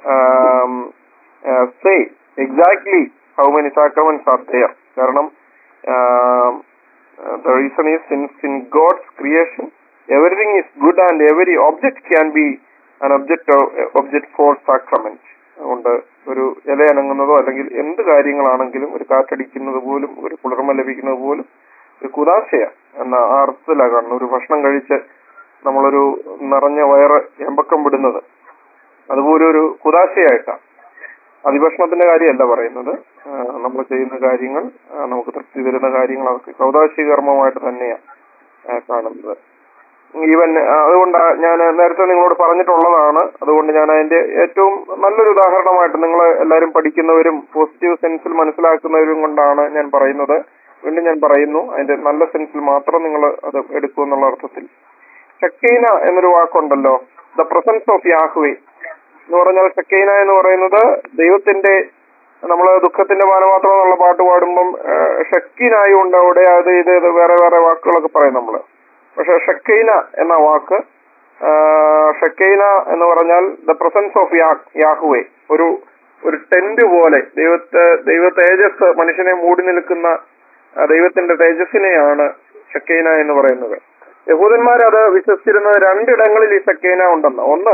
say exactly how many sacraments are there കാരണം the reason is since in God's creation everything is good and every object can be an object of, object for sacrament അതുകൊണ്ട് ഒരു ഇല അനങ്ങുന്നതോ അല്ലെങ്കിൽ എന്ത് കാര്യങ്ങളാണെങ്കിലും ഒരു കാറ്റടിക്കുന്നത് പോലും ഒരു കുളിർമ ലഭിക്കുന്നത് പോലും ഒരു കുതാശയ എന്ന ആ അർത്ഥത്തിലാണ് കാണുന്നത് ഒരു ഭക്ഷണം കഴിച്ച് നമ്മളൊരു നിറഞ്ഞ വയറ് എമ്പക്കം വിടുന്നത് അതുപോലെ ഒരു കുതാശയായിട്ടാണ് അതിഭക്ഷണത്തിന്റെ കാര്യമല്ല പറയുന്നത് നമ്മൾ ചെയ്യുന്ന കാര്യങ്ങൾ ആ, നമുക്ക് തൃപ്തി തരുന്ന കാര്യങ്ങൾ അതൊക്കെ കൗതാശിക കർമ്മമായിട്ട് തന്നെയാണ് ആ, കാണുന്നത് ഈവൻ അതുകൊണ്ട് ഞാൻ നേരത്തെ നിങ്ങളോട് പറഞ്ഞിട്ടുള്ളതാണ് അതുകൊണ്ട് ഞാൻ അതിന്റെ ഏറ്റവും നല്ലൊരു ഉദാഹരണമായിട്ട് നിങ്ങൾ എല്ലാവരും പഠിക്കുന്നവരും പോസിറ്റീവ് സെൻസിൽ മനസ്സിലാക്കുന്നവരും കൊണ്ടാണ് ഞാൻ പറയുന്നത് വീണ്ടും ഞാൻ പറയുന്നു അതിന്റെ നല്ല സെൻസിൽ മാത്രം നിങ്ങൾ അത് എടുക്കൂ എന്നുള്ള അർത്ഥത്തിൽ ഷക്കീന എന്നൊരു വാക്കുണ്ടല്ലോ ദ പ്രസൻസ് ഓഫ് യാഹ്വേ എന്ന് പറഞ്ഞാൽ ഷക്കീന എന്ന് പറയുന്നത് ദൈവത്തിന്റെ നമ്മൾ ദുഃഖത്തിന്റെ പാനപാത്രം എന്നുള്ള പാട്ട് പാടുമ്പം ഷക്കീനായുണ്ട് അവിടെ അത് ഇത് ഇത് വേറെ വേറെ വാക്കുകളൊക്കെ പറയും നമ്മള് പക്ഷെ ഷക്കൈന എന്ന വാക്ക് ആ, ഷക്കൈന എന്ന് പറഞ്ഞാൽ ദ പ്രസൻസ് ഓഫ് യാഹുവേ ഒരു ഒരു ടെന്റ് പോലെ ദൈവത്തെ ദൈവ തേജസ് മനുഷ്യനെ മൂടി നിൽക്കുന്ന ആ, ദൈവത്തിന്റെ തേജസ്സിനെയാണ് ഷക്കൈന എന്ന് പറയുന്നത് യഹൂദന്മാർ അത് വിശ്വസിച്ചിരുന്നത് രണ്ടിടങ്ങളിൽ ഈ ഷക്കൈന ഉണ്ടെന്ന് ഒന്ന്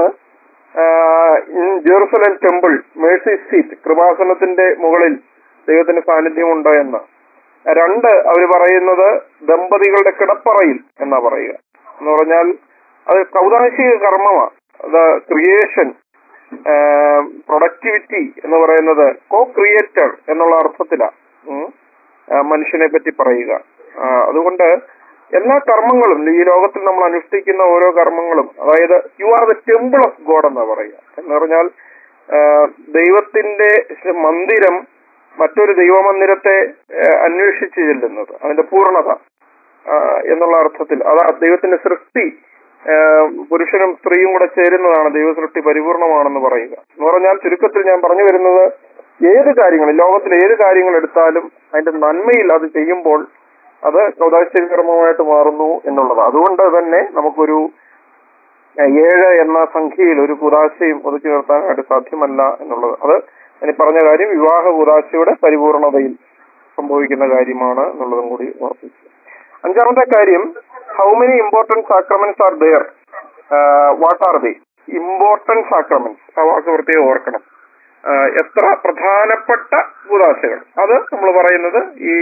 in Jerusalem temple mercy seat കൃപാസനത്തിന്റെ മുകളിൽ ദൈവത്തിന്റെ സാന്നിധ്യം ഉണ്ട് എന്ന് രണ്ട് അവർ പറയുന്നത് ദമ്പതികളുടെ കിടപ്പറയിൽ എന്നാ പറയുക എന്ന് പറഞ്ഞാൽ അത് കൗതാശിക കർമ്മമാണ് അത് ക്രിയേഷൻ പ്രൊഡക്ടിവിറ്റി എന്ന് പറയുന്നത് കോ ക്രിയേറ്റർ എന്നുള്ള അർത്ഥത്തിലാണ് ഉം. ആ, മനുഷ്യനെ പറ്റി പറയുക ആ, അതുകൊണ്ട് എല്ലാ കർമ്മങ്ങളും ഈ ലോകത്തിൽ നമ്മൾ അനുഷ്ഠിക്കുന്ന ഓരോ കർമ്മങ്ങളും അതായത് you are the temple of God എന്നാ പറയുക എന്ന് പറഞ്ഞാൽ ആ, ദൈവത്തിന്റെ മന്ദിരം മറ്റൊരു ദൈവമന്ദിരത്തെ ആ, അന്വേഷിച്ച് ചെല്ലുന്നത് അതിന്റെ പൂർണ്ണത ആ, എന്നുള്ള അർത്ഥത്തിൽ അതാ ദൈവത്തിന്റെ സൃഷ്ടി ആ, പുരുഷനും സ്ത്രീയും കൂടെ ചേരുന്നതാണ് ദൈവസൃഷ്ടി പരിപൂർണമാണെന്ന് പറയുക എന്ന് പറഞ്ഞാൽ ചുരുക്കത്തിൽ ഞാൻ പറഞ്ഞു വരുന്നത് ഏത് കാര്യങ്ങൾ ലോകത്തിൽ ഏത് കാര്യങ്ങൾ എടുത്താലും അതിന്റെ നന്മയിൽ അത് ചെയ്യുമ്പോൾ അത് കൗതാശീകർമ്മമായിട്ട് മാറുന്നു എന്നുള്ളത് അതുകൊണ്ട് തന്നെ നമുക്കൊരു ആ, ഏഴ് എന്ന സംഖ്യയിൽ ഒരു കുതാശയും ഒതുക്കി നിർത്താനായിട്ട് സാധ്യമല്ല എന്നുള്ളത് അത് ഞാൻ ഈ പറഞ്ഞ കാര്യം വിവാഹ കുതാശയുടെ പരിപൂർണതയിൽ സംഭവിക്കുന്ന കാര്യമാണ് എന്നുള്ളതും കൂടി ഓർപ്പിച്ചു അഞ്ചാമത്തെ കാര്യം how many important sacraments are there what are they important sacraments ആ വാക്ക് പ്രത്യേകം ഓർക്കണം ആ, എത്ര പ്രധാനപ്പെട്ട കുതാശകൾ അത് നമ്മൾ പറയുന്നത് ഈ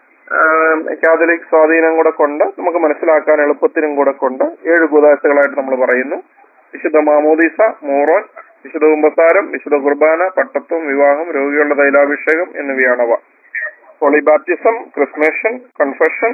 കാതലിക് സ്വാധീനം കൂടെ കൊണ്ട് നമുക്ക് മനസ്സിലാക്കാൻ എളുപ്പത്തിനും കൂടെ കൊണ്ട് ഏഴ് കുതാശകളായിട്ട് നമ്മൾ പറയുന്നു വിശുദ്ധ മാമോദീസ മോറോൻ വിശുദ്ധ കുമ്പസാരം വിശുദ്ധ കുർബാന പട്ടത്വം വിവാഹം രോഗികളുടെ തൈലാഭിഷേകം എന്നിവയാണവ holy baptism chrismation confession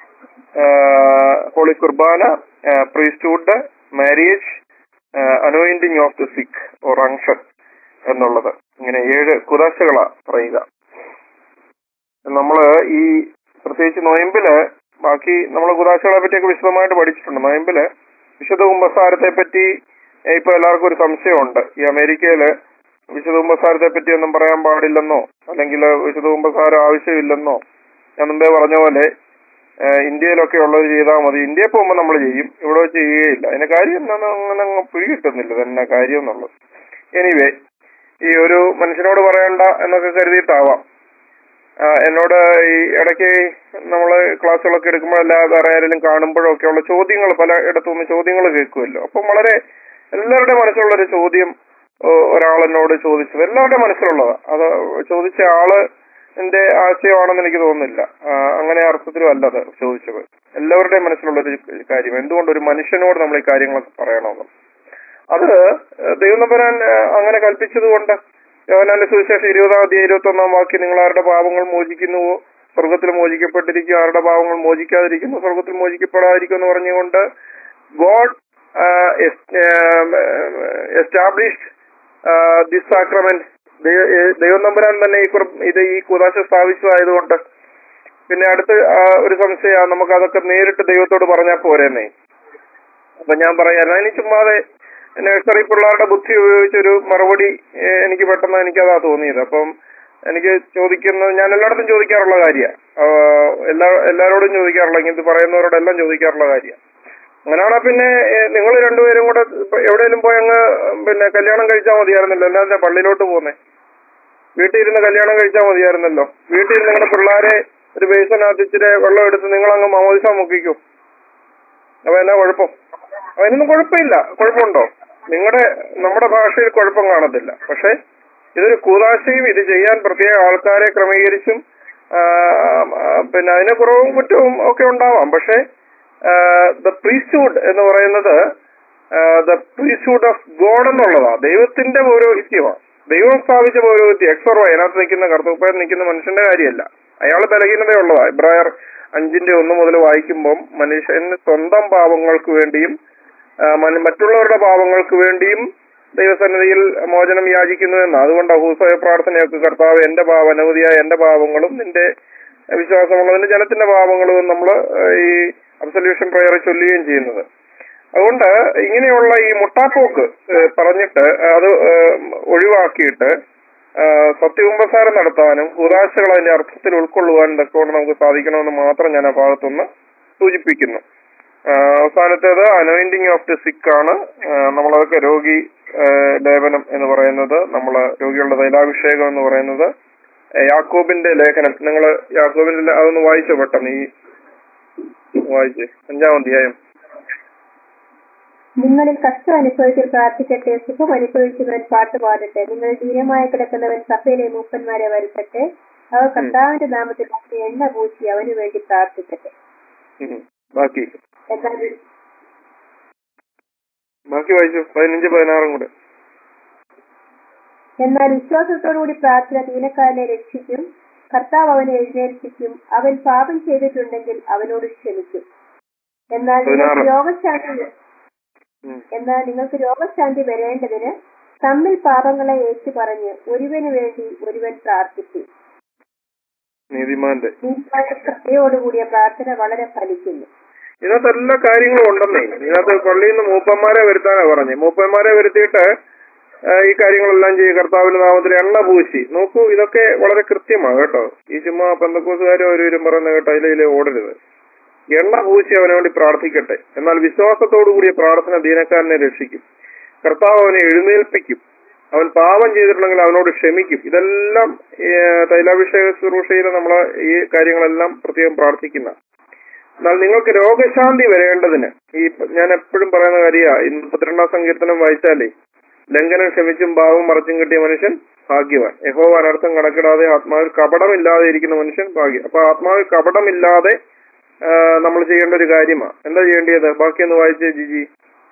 holy Qurbana priesthood marriage anointing of the sick or unction എന്നുള്ളത് ഇങ്ങനെ ഏഴ് കുതാശകളാ പറയുക നമ്മള് ഈ പ്രത്യേകിച്ച് നൊയമ്പില് ബാക്കി നമ്മൾ കുതാശകളെ പറ്റിയൊക്കെ വിശദമായിട്ട് പഠിച്ചിട്ടുണ്ട് നൊയമ്പില് വിശുദ്ധ കുംഭസാരത്തെ പറ്റി ഏഹ് ഇപ്പൊ എല്ലാവർക്കും ഒരു സംശയമുണ്ട് ഈ അമേരിക്കയില് വിശുദ്ധ കുംഭസാരത്തെ പറ്റി ഒന്നും പറയാൻ പാടില്ലെന്നോ അല്ലെങ്കിൽ വിശുദ്ധ കുംഭസാരം ആവശ്യമില്ലെന്നോ ഞാൻ മുമ്പേ പറഞ്ഞ പോലെ ഏഹ് ഇന്ത്യയിലൊക്കെ ഉള്ളത് ചെയ്താൽ മതി ഇന്ത്യയിൽ പോകുമ്പോൾ നമ്മൾ ചെയ്യും ഇവിടെ വെച്ച് ചെയ്യുകയില്ല അതിന്റെ കാര്യം എന്താണെന്ന് അങ്ങനെ അങ്ങ് പിടികിട്ടുന്നില്ല തന്നെ കാര്യം എന്നുള്ളത് എനിവേ ഈ ഒരു മനുഷ്യനോട് പറയണ്ട എന്നൊക്കെ കരുതിയിട്ടാവാം ആ, എന്നോട് ഈ ഇടയ്ക്ക് നമ്മള് ക്ലാസ്സുകളൊക്കെ എടുക്കുമ്പോഴല്ല വേറെ ആരെങ്കിലും കാണുമ്പോഴൊക്കെ ഉള്ള ചോദ്യങ്ങൾ പല ഇടത്തുനിന്ന് ചോദ്യങ്ങൾ കേൾക്കുമല്ലോ അപ്പം വളരെ എല്ലാവരുടെ മനസ്സിലുള്ള ഒരു ചോദ്യം ഓ, ഒരാൾ എന്നോട് ചോദിച്ചത് എല്ലാവരുടെ മനസ്സിലുള്ളതാ അത് ചോദിച്ച ആള് എന്റെ ആശയമാണെന്ന് എനിക്ക് തോന്നുന്നില്ല ആ, അങ്ങനെ അർത്ഥത്തിലും അല്ല അത് ചോദിച്ചത് എല്ലാവരുടെയും മനസ്സിലുള്ള ഒരു കാര്യം എന്തുകൊണ്ട് ഒരു മനുഷ്യനോട് നമ്മൾ ഈ കാര്യങ്ങളൊക്കെ പറയണമെന്ന് അത് ദൈവനമ്പരാൻ അങ്ങനെ കൽപ്പിച്ചത് കൊണ്ട് യോഹനാന്റെ സുവിശേഷം ഇരുപതാം അധ്യായം ഇരുപത്തി ഒന്നാം വാക്യം നിങ്ങൾ ആരുടെ പാപങ്ങൾ മോചിക്കുന്നുവോ സ്വർഗത്തിൽ മോചിക്കപ്പെട്ടിരിക്കും ആരുടെ പാപങ്ങൾ മോചിക്കാതിരിക്കുന്നു സ്വർഗത്തിൽ മോചിക്കപ്പെടാതിരിക്കും എന്ന് പറഞ്ഞുകൊണ്ട് ഗോഡ് എസ്റ്റാബ്ലിഷ്ഡ് ദിസ് സാക്രമെന്റ് ദൈവം നമ്പരാൻ തന്നെ ഈ കുർ- ഇത് ഈ കുതാശ സ്ഥാപിച്ചതായതുകൊണ്ട് പിന്നെ അടുത്ത ആ, ഒരു സംശയം നമുക്ക് അതൊക്കെ നേരിട്ട് ദൈവത്തോട് പറഞ്ഞാൽ പോരെന്നേ അപ്പൊ ഞാൻ പറയാം ഇനി ചുമ്മാതെ നഴ്സറി പിള്ളേരുടെ ബുദ്ധി ഉപയോഗിച്ചൊരു മറുപടി ഏഹ്, എനിക്ക് പെട്ടെന്ന് എനിക്കതാ തോന്നിയത് അപ്പം എനിക്ക് ചോദിക്കുന്നത് ഞാൻ എല്ലായിടത്തും ചോദിക്കാറുള്ള കാര്യമാണ് എല്ലാ എല്ലാവരോടും ചോദിക്കാറുള്ള ഇങ്ങനത്തെ പറയുന്നവരോടെല്ലാം ചോദിക്കാറുള്ള കാര്യമാണ് അങ്ങനെയാണെ പിന്നെ നിങ്ങൾ രണ്ടുപേരും കൂടെ ഇപ്പൊ എവിടെയെങ്കിലും പോയി അങ്ങ് പിന്നെ കല്യാണം കഴിച്ചാൽ മതിയായിരുന്നല്ലോ അല്ലാതെ പള്ളിയിലോട്ട് പോകുന്നേ വീട്ടിൽ ഇരുന്ന് കല്യാണം കഴിച്ചാൽ മതിയായിരുന്നല്ലോ വീട്ടിൽ ഇരുന്ന് നിങ്ങളുടെ പിള്ളേരെ ഒരു ബേസിനകത്ത് ഇച്ചിരി വെള്ളം എടുത്ത് നിങ്ങൾ അങ്ങ് മാമോദിസ മുക്കിക്കും അപ്പൊ എന്നാ കുഴപ്പം അതിനൊന്നും കുഴപ്പമില്ല കുഴപ്പമുണ്ടോ നിങ്ങളുടെ നമ്മുടെ ഭാഷയിൽ കുഴപ്പം കാണത്തില്ല പക്ഷെ ഇതൊരു കൂതാശയും ഇത് ചെയ്യാൻ പ്രത്യേക ആൾക്കാരെ ക്രമീകരിച്ചും ആ, ആ, പിന്നെ അതിന് കുറവും കുറ്റവും ഒക്കെ ഉണ്ടാവാം പക്ഷെ ദ പ്രീസ്റ്റ്ഹുഡ് എന്ന് പറയുന്നത് ദ പ്രീസ്റ്റ്ഹുഡ് ഓഫ് ഗോഡ് എന്നുള്ളതാ ദൈവത്തിന്റെ പൗരോഹിത്യമാണ് ദൈവം സ്ഥാപിച്ച പൗരോഹിത്യം എക്സോർവ അതിനകത്ത് നിൽക്കുന്ന കർത്തൂപ്പയിൽ നിൽക്കുന്ന മനുഷ്യന്റെ കാര്യമല്ല അയാൾ ബലഹീനതയുള്ളതാ ഇബ്രായർ അഞ്ചിന്റെ ഒന്ന് മുതൽ വായിക്കുമ്പം മനുഷ്യന് സ്വന്തം പാപങ്ങൾക്ക് വേണ്ടിയും ആ, മന- മറ്റുള്ളവരുടെ പാപങ്ങൾക്ക് വേണ്ടിയും ദൈവസന്നിധിയിൽ മോചനം യാചിക്കുന്നു എന്ന് അതുകൊണ്ട് അഹൂസയ പ്രാർത്ഥനയൊക്കെ കർത്താവ് എന്റെ പാപ അനവധിയായ എന്റെ പാപങ്ങളും നിന്റെ വിശ്വാസമുള്ളതിന്റെ ജനത്തിന്റെ പാപങ്ങളും നമ്മൾ ഈ അബ്സല്യൂഷൻ പ്രയർ ചൊല്ലുകയും ചെയ്യുന്നത് അതുകൊണ്ട് ഇങ്ങനെയുള്ള ഈ മുട്ടാപ്പോക്ക് ഏഹ്, പറഞ്ഞിട്ട് അത് ഏഹ്, ഒഴിവാക്കിയിട്ട് ഏഹ്, സത്യകുംഭസാരം നടത്താനും കൂതാശകൾ അതിന്റെ അർത്ഥത്തിൽ ഉൾക്കൊള്ളുവാനും ഇതൊക്കെ കൊണ്ട് നമുക്ക് സാധിക്കണമെന്ന് മാത്രം ഞാൻ ആ ഭാഗത്തുനിന്ന് സൂചിപ്പിക്കുന്നു ആഹ് അവസാനത്തേത് അനോയിന്റിങ് ഓഫ് ദി സിക്ക് ആണ് ആഹ് നമ്മളതൊക്കെ രോഗി ആഹ് ലേപനം എന്ന് പറയുന്നത് നമ്മള് രോഗികളുടെ തൈലാഭിഷേകം എന്ന് പറയുന്നത് ഏഹ് യാക്കോബിന്റെ ലേഖനം നിങ്ങൾ യാക്കോബിന്റെ ലെ- അതൊന്ന് വായിച്ചോ പെട്ടെന്ന് ഈ വായിച്ചേ അഞ്ചാം അധ്യായം നിങ്ങളിൽ കഷ്ടം അനുഭവിച്ച് പ്രാർത്ഥിക്കട്ടെ സുഖം അനുഭവിക്കുന്നവൻ പാട്ട് പാടട്ടെ നിങ്ങൾ ദീനമായി കിടക്കുന്നവൻ സഭയിലെ മൂപ്പന്മാരെ വരുത്തട്ടെ അവർ കർത്താവിന്റെ നാമത്തിൽ അവന്റെ എണ്ണ പൂശി അവന് വേണ്ടി പ്രാർത്ഥിക്കട്ടെ ഉം. ബാക്കി എന്നാൽ ബാക്കി വായിച്ചു പതിനഞ്ച് പതിനാറും കൂടെ എന്നാൽ വിശ്വാസത്തോടുകൂടി പ്രാർത്ഥന ദീനക്കാരനെ രക്ഷിക്കും കർത്താവ് അവനെ എഴുന്നേൽപ്പിക്കും അവൻ പാപം ചെയ്തിട്ടുണ്ടെങ്കിൽ അവനോട് ക്ഷമിക്കും എന്നാൽ നിങ്ങൾക്ക് പതിനാറ്. രോഗശാന്തി ഉം. എന്നാൽ നിങ്ങൾക്ക് രോഗശാന്തി വരേണ്ടതിന് തമ്മിൽ പാപങ്ങളെ ഏറ്റുപറഞ്ഞ് ഒരുവന് വേണ്ടി ഒരുവൻ പ്രാർത്ഥിക്കും നീതിമാന്റെ നീതിമാന്റെ ശ്രദ്ധയോടുകൂടിയ പ്രാർത്ഥന വളരെ ഫലിക്കുന്നു ഇതിനകത്ത് എല്ലാ കാര്യങ്ങളും ഉണ്ടെന്നേ ഇതിനകത്ത് പള്ളിയിൽ നിന്ന് മൂപ്പന്മാരെ വരുത്താനാ പറഞ്ഞേ മൂപ്പന്മാരെ വരുത്തിയിട്ട് ആ, ഈ കാര്യങ്ങളെല്ലാം ചെയ്യും കർത്താവിന്റെ നാമത്തിൽ എണ്ണ പൂശി നോക്കൂ ഇതൊക്കെ വളരെ കൃത്യമാണ് കേട്ടോ ഈ ചുമ്മാ പന്തക്കോസുകാരും അവരും പറയുന്ന കേട്ടോ അതിലെ ഓടരുത് എണ്ണ പൂശി അവന് വേണ്ടി പ്രാർത്ഥിക്കട്ടെ എന്നാൽ വിശ്വാസത്തോടുകൂടിയ പ്രാർത്ഥന ദീനക്കാരനെ രക്ഷിക്കും കർത്താവ് അവനെ എഴുന്നേൽപ്പിക്കും അവൻ പാപം ചെയ്തിട്ടുണ്ടെങ്കിൽ അവനോട് ക്ഷമിക്കും ഇതെല്ലാം ഏ, തൈലാഭിഷേക ശുശ്രൂഷയിൽ നമ്മൾ ഈ കാര്യങ്ങളെല്ലാം പ്രത്യേകം പ്രാർത്ഥിക്കുന്ന എന്നാൽ നിങ്ങൾക്ക് രോഗശാന്തി വരേണ്ടതിന് ഈ ഞാൻ എപ്പോഴും പറയുന്ന കാര്യ മുപ്പത്തിരണ്ടാം സങ്കീർത്തനം വായിച്ചാലേ ലംഘനം ക്ഷമിച്ചും ഭാവം മറച്ചും കിട്ടിയ മനുഷ്യൻ ഭാഗ്യവാൻ യഹോവ അനർത്ഥം കണക്കിടാതെ ആത്മാവിൽ കപടമില്ലാതെ ഇരിക്കുന്ന മനുഷ്യൻ ഭാഗ്യം അപ്പൊ ആത്മാവിൽ കപടമില്ലാതെ നമ്മൾ ചെയ്യേണ്ട ഒരു കാര്യമാണ് എന്താ ചെയ്യേണ്ടത് ബാക്കിയൊന്ന് വായിച്ചേ ജിജി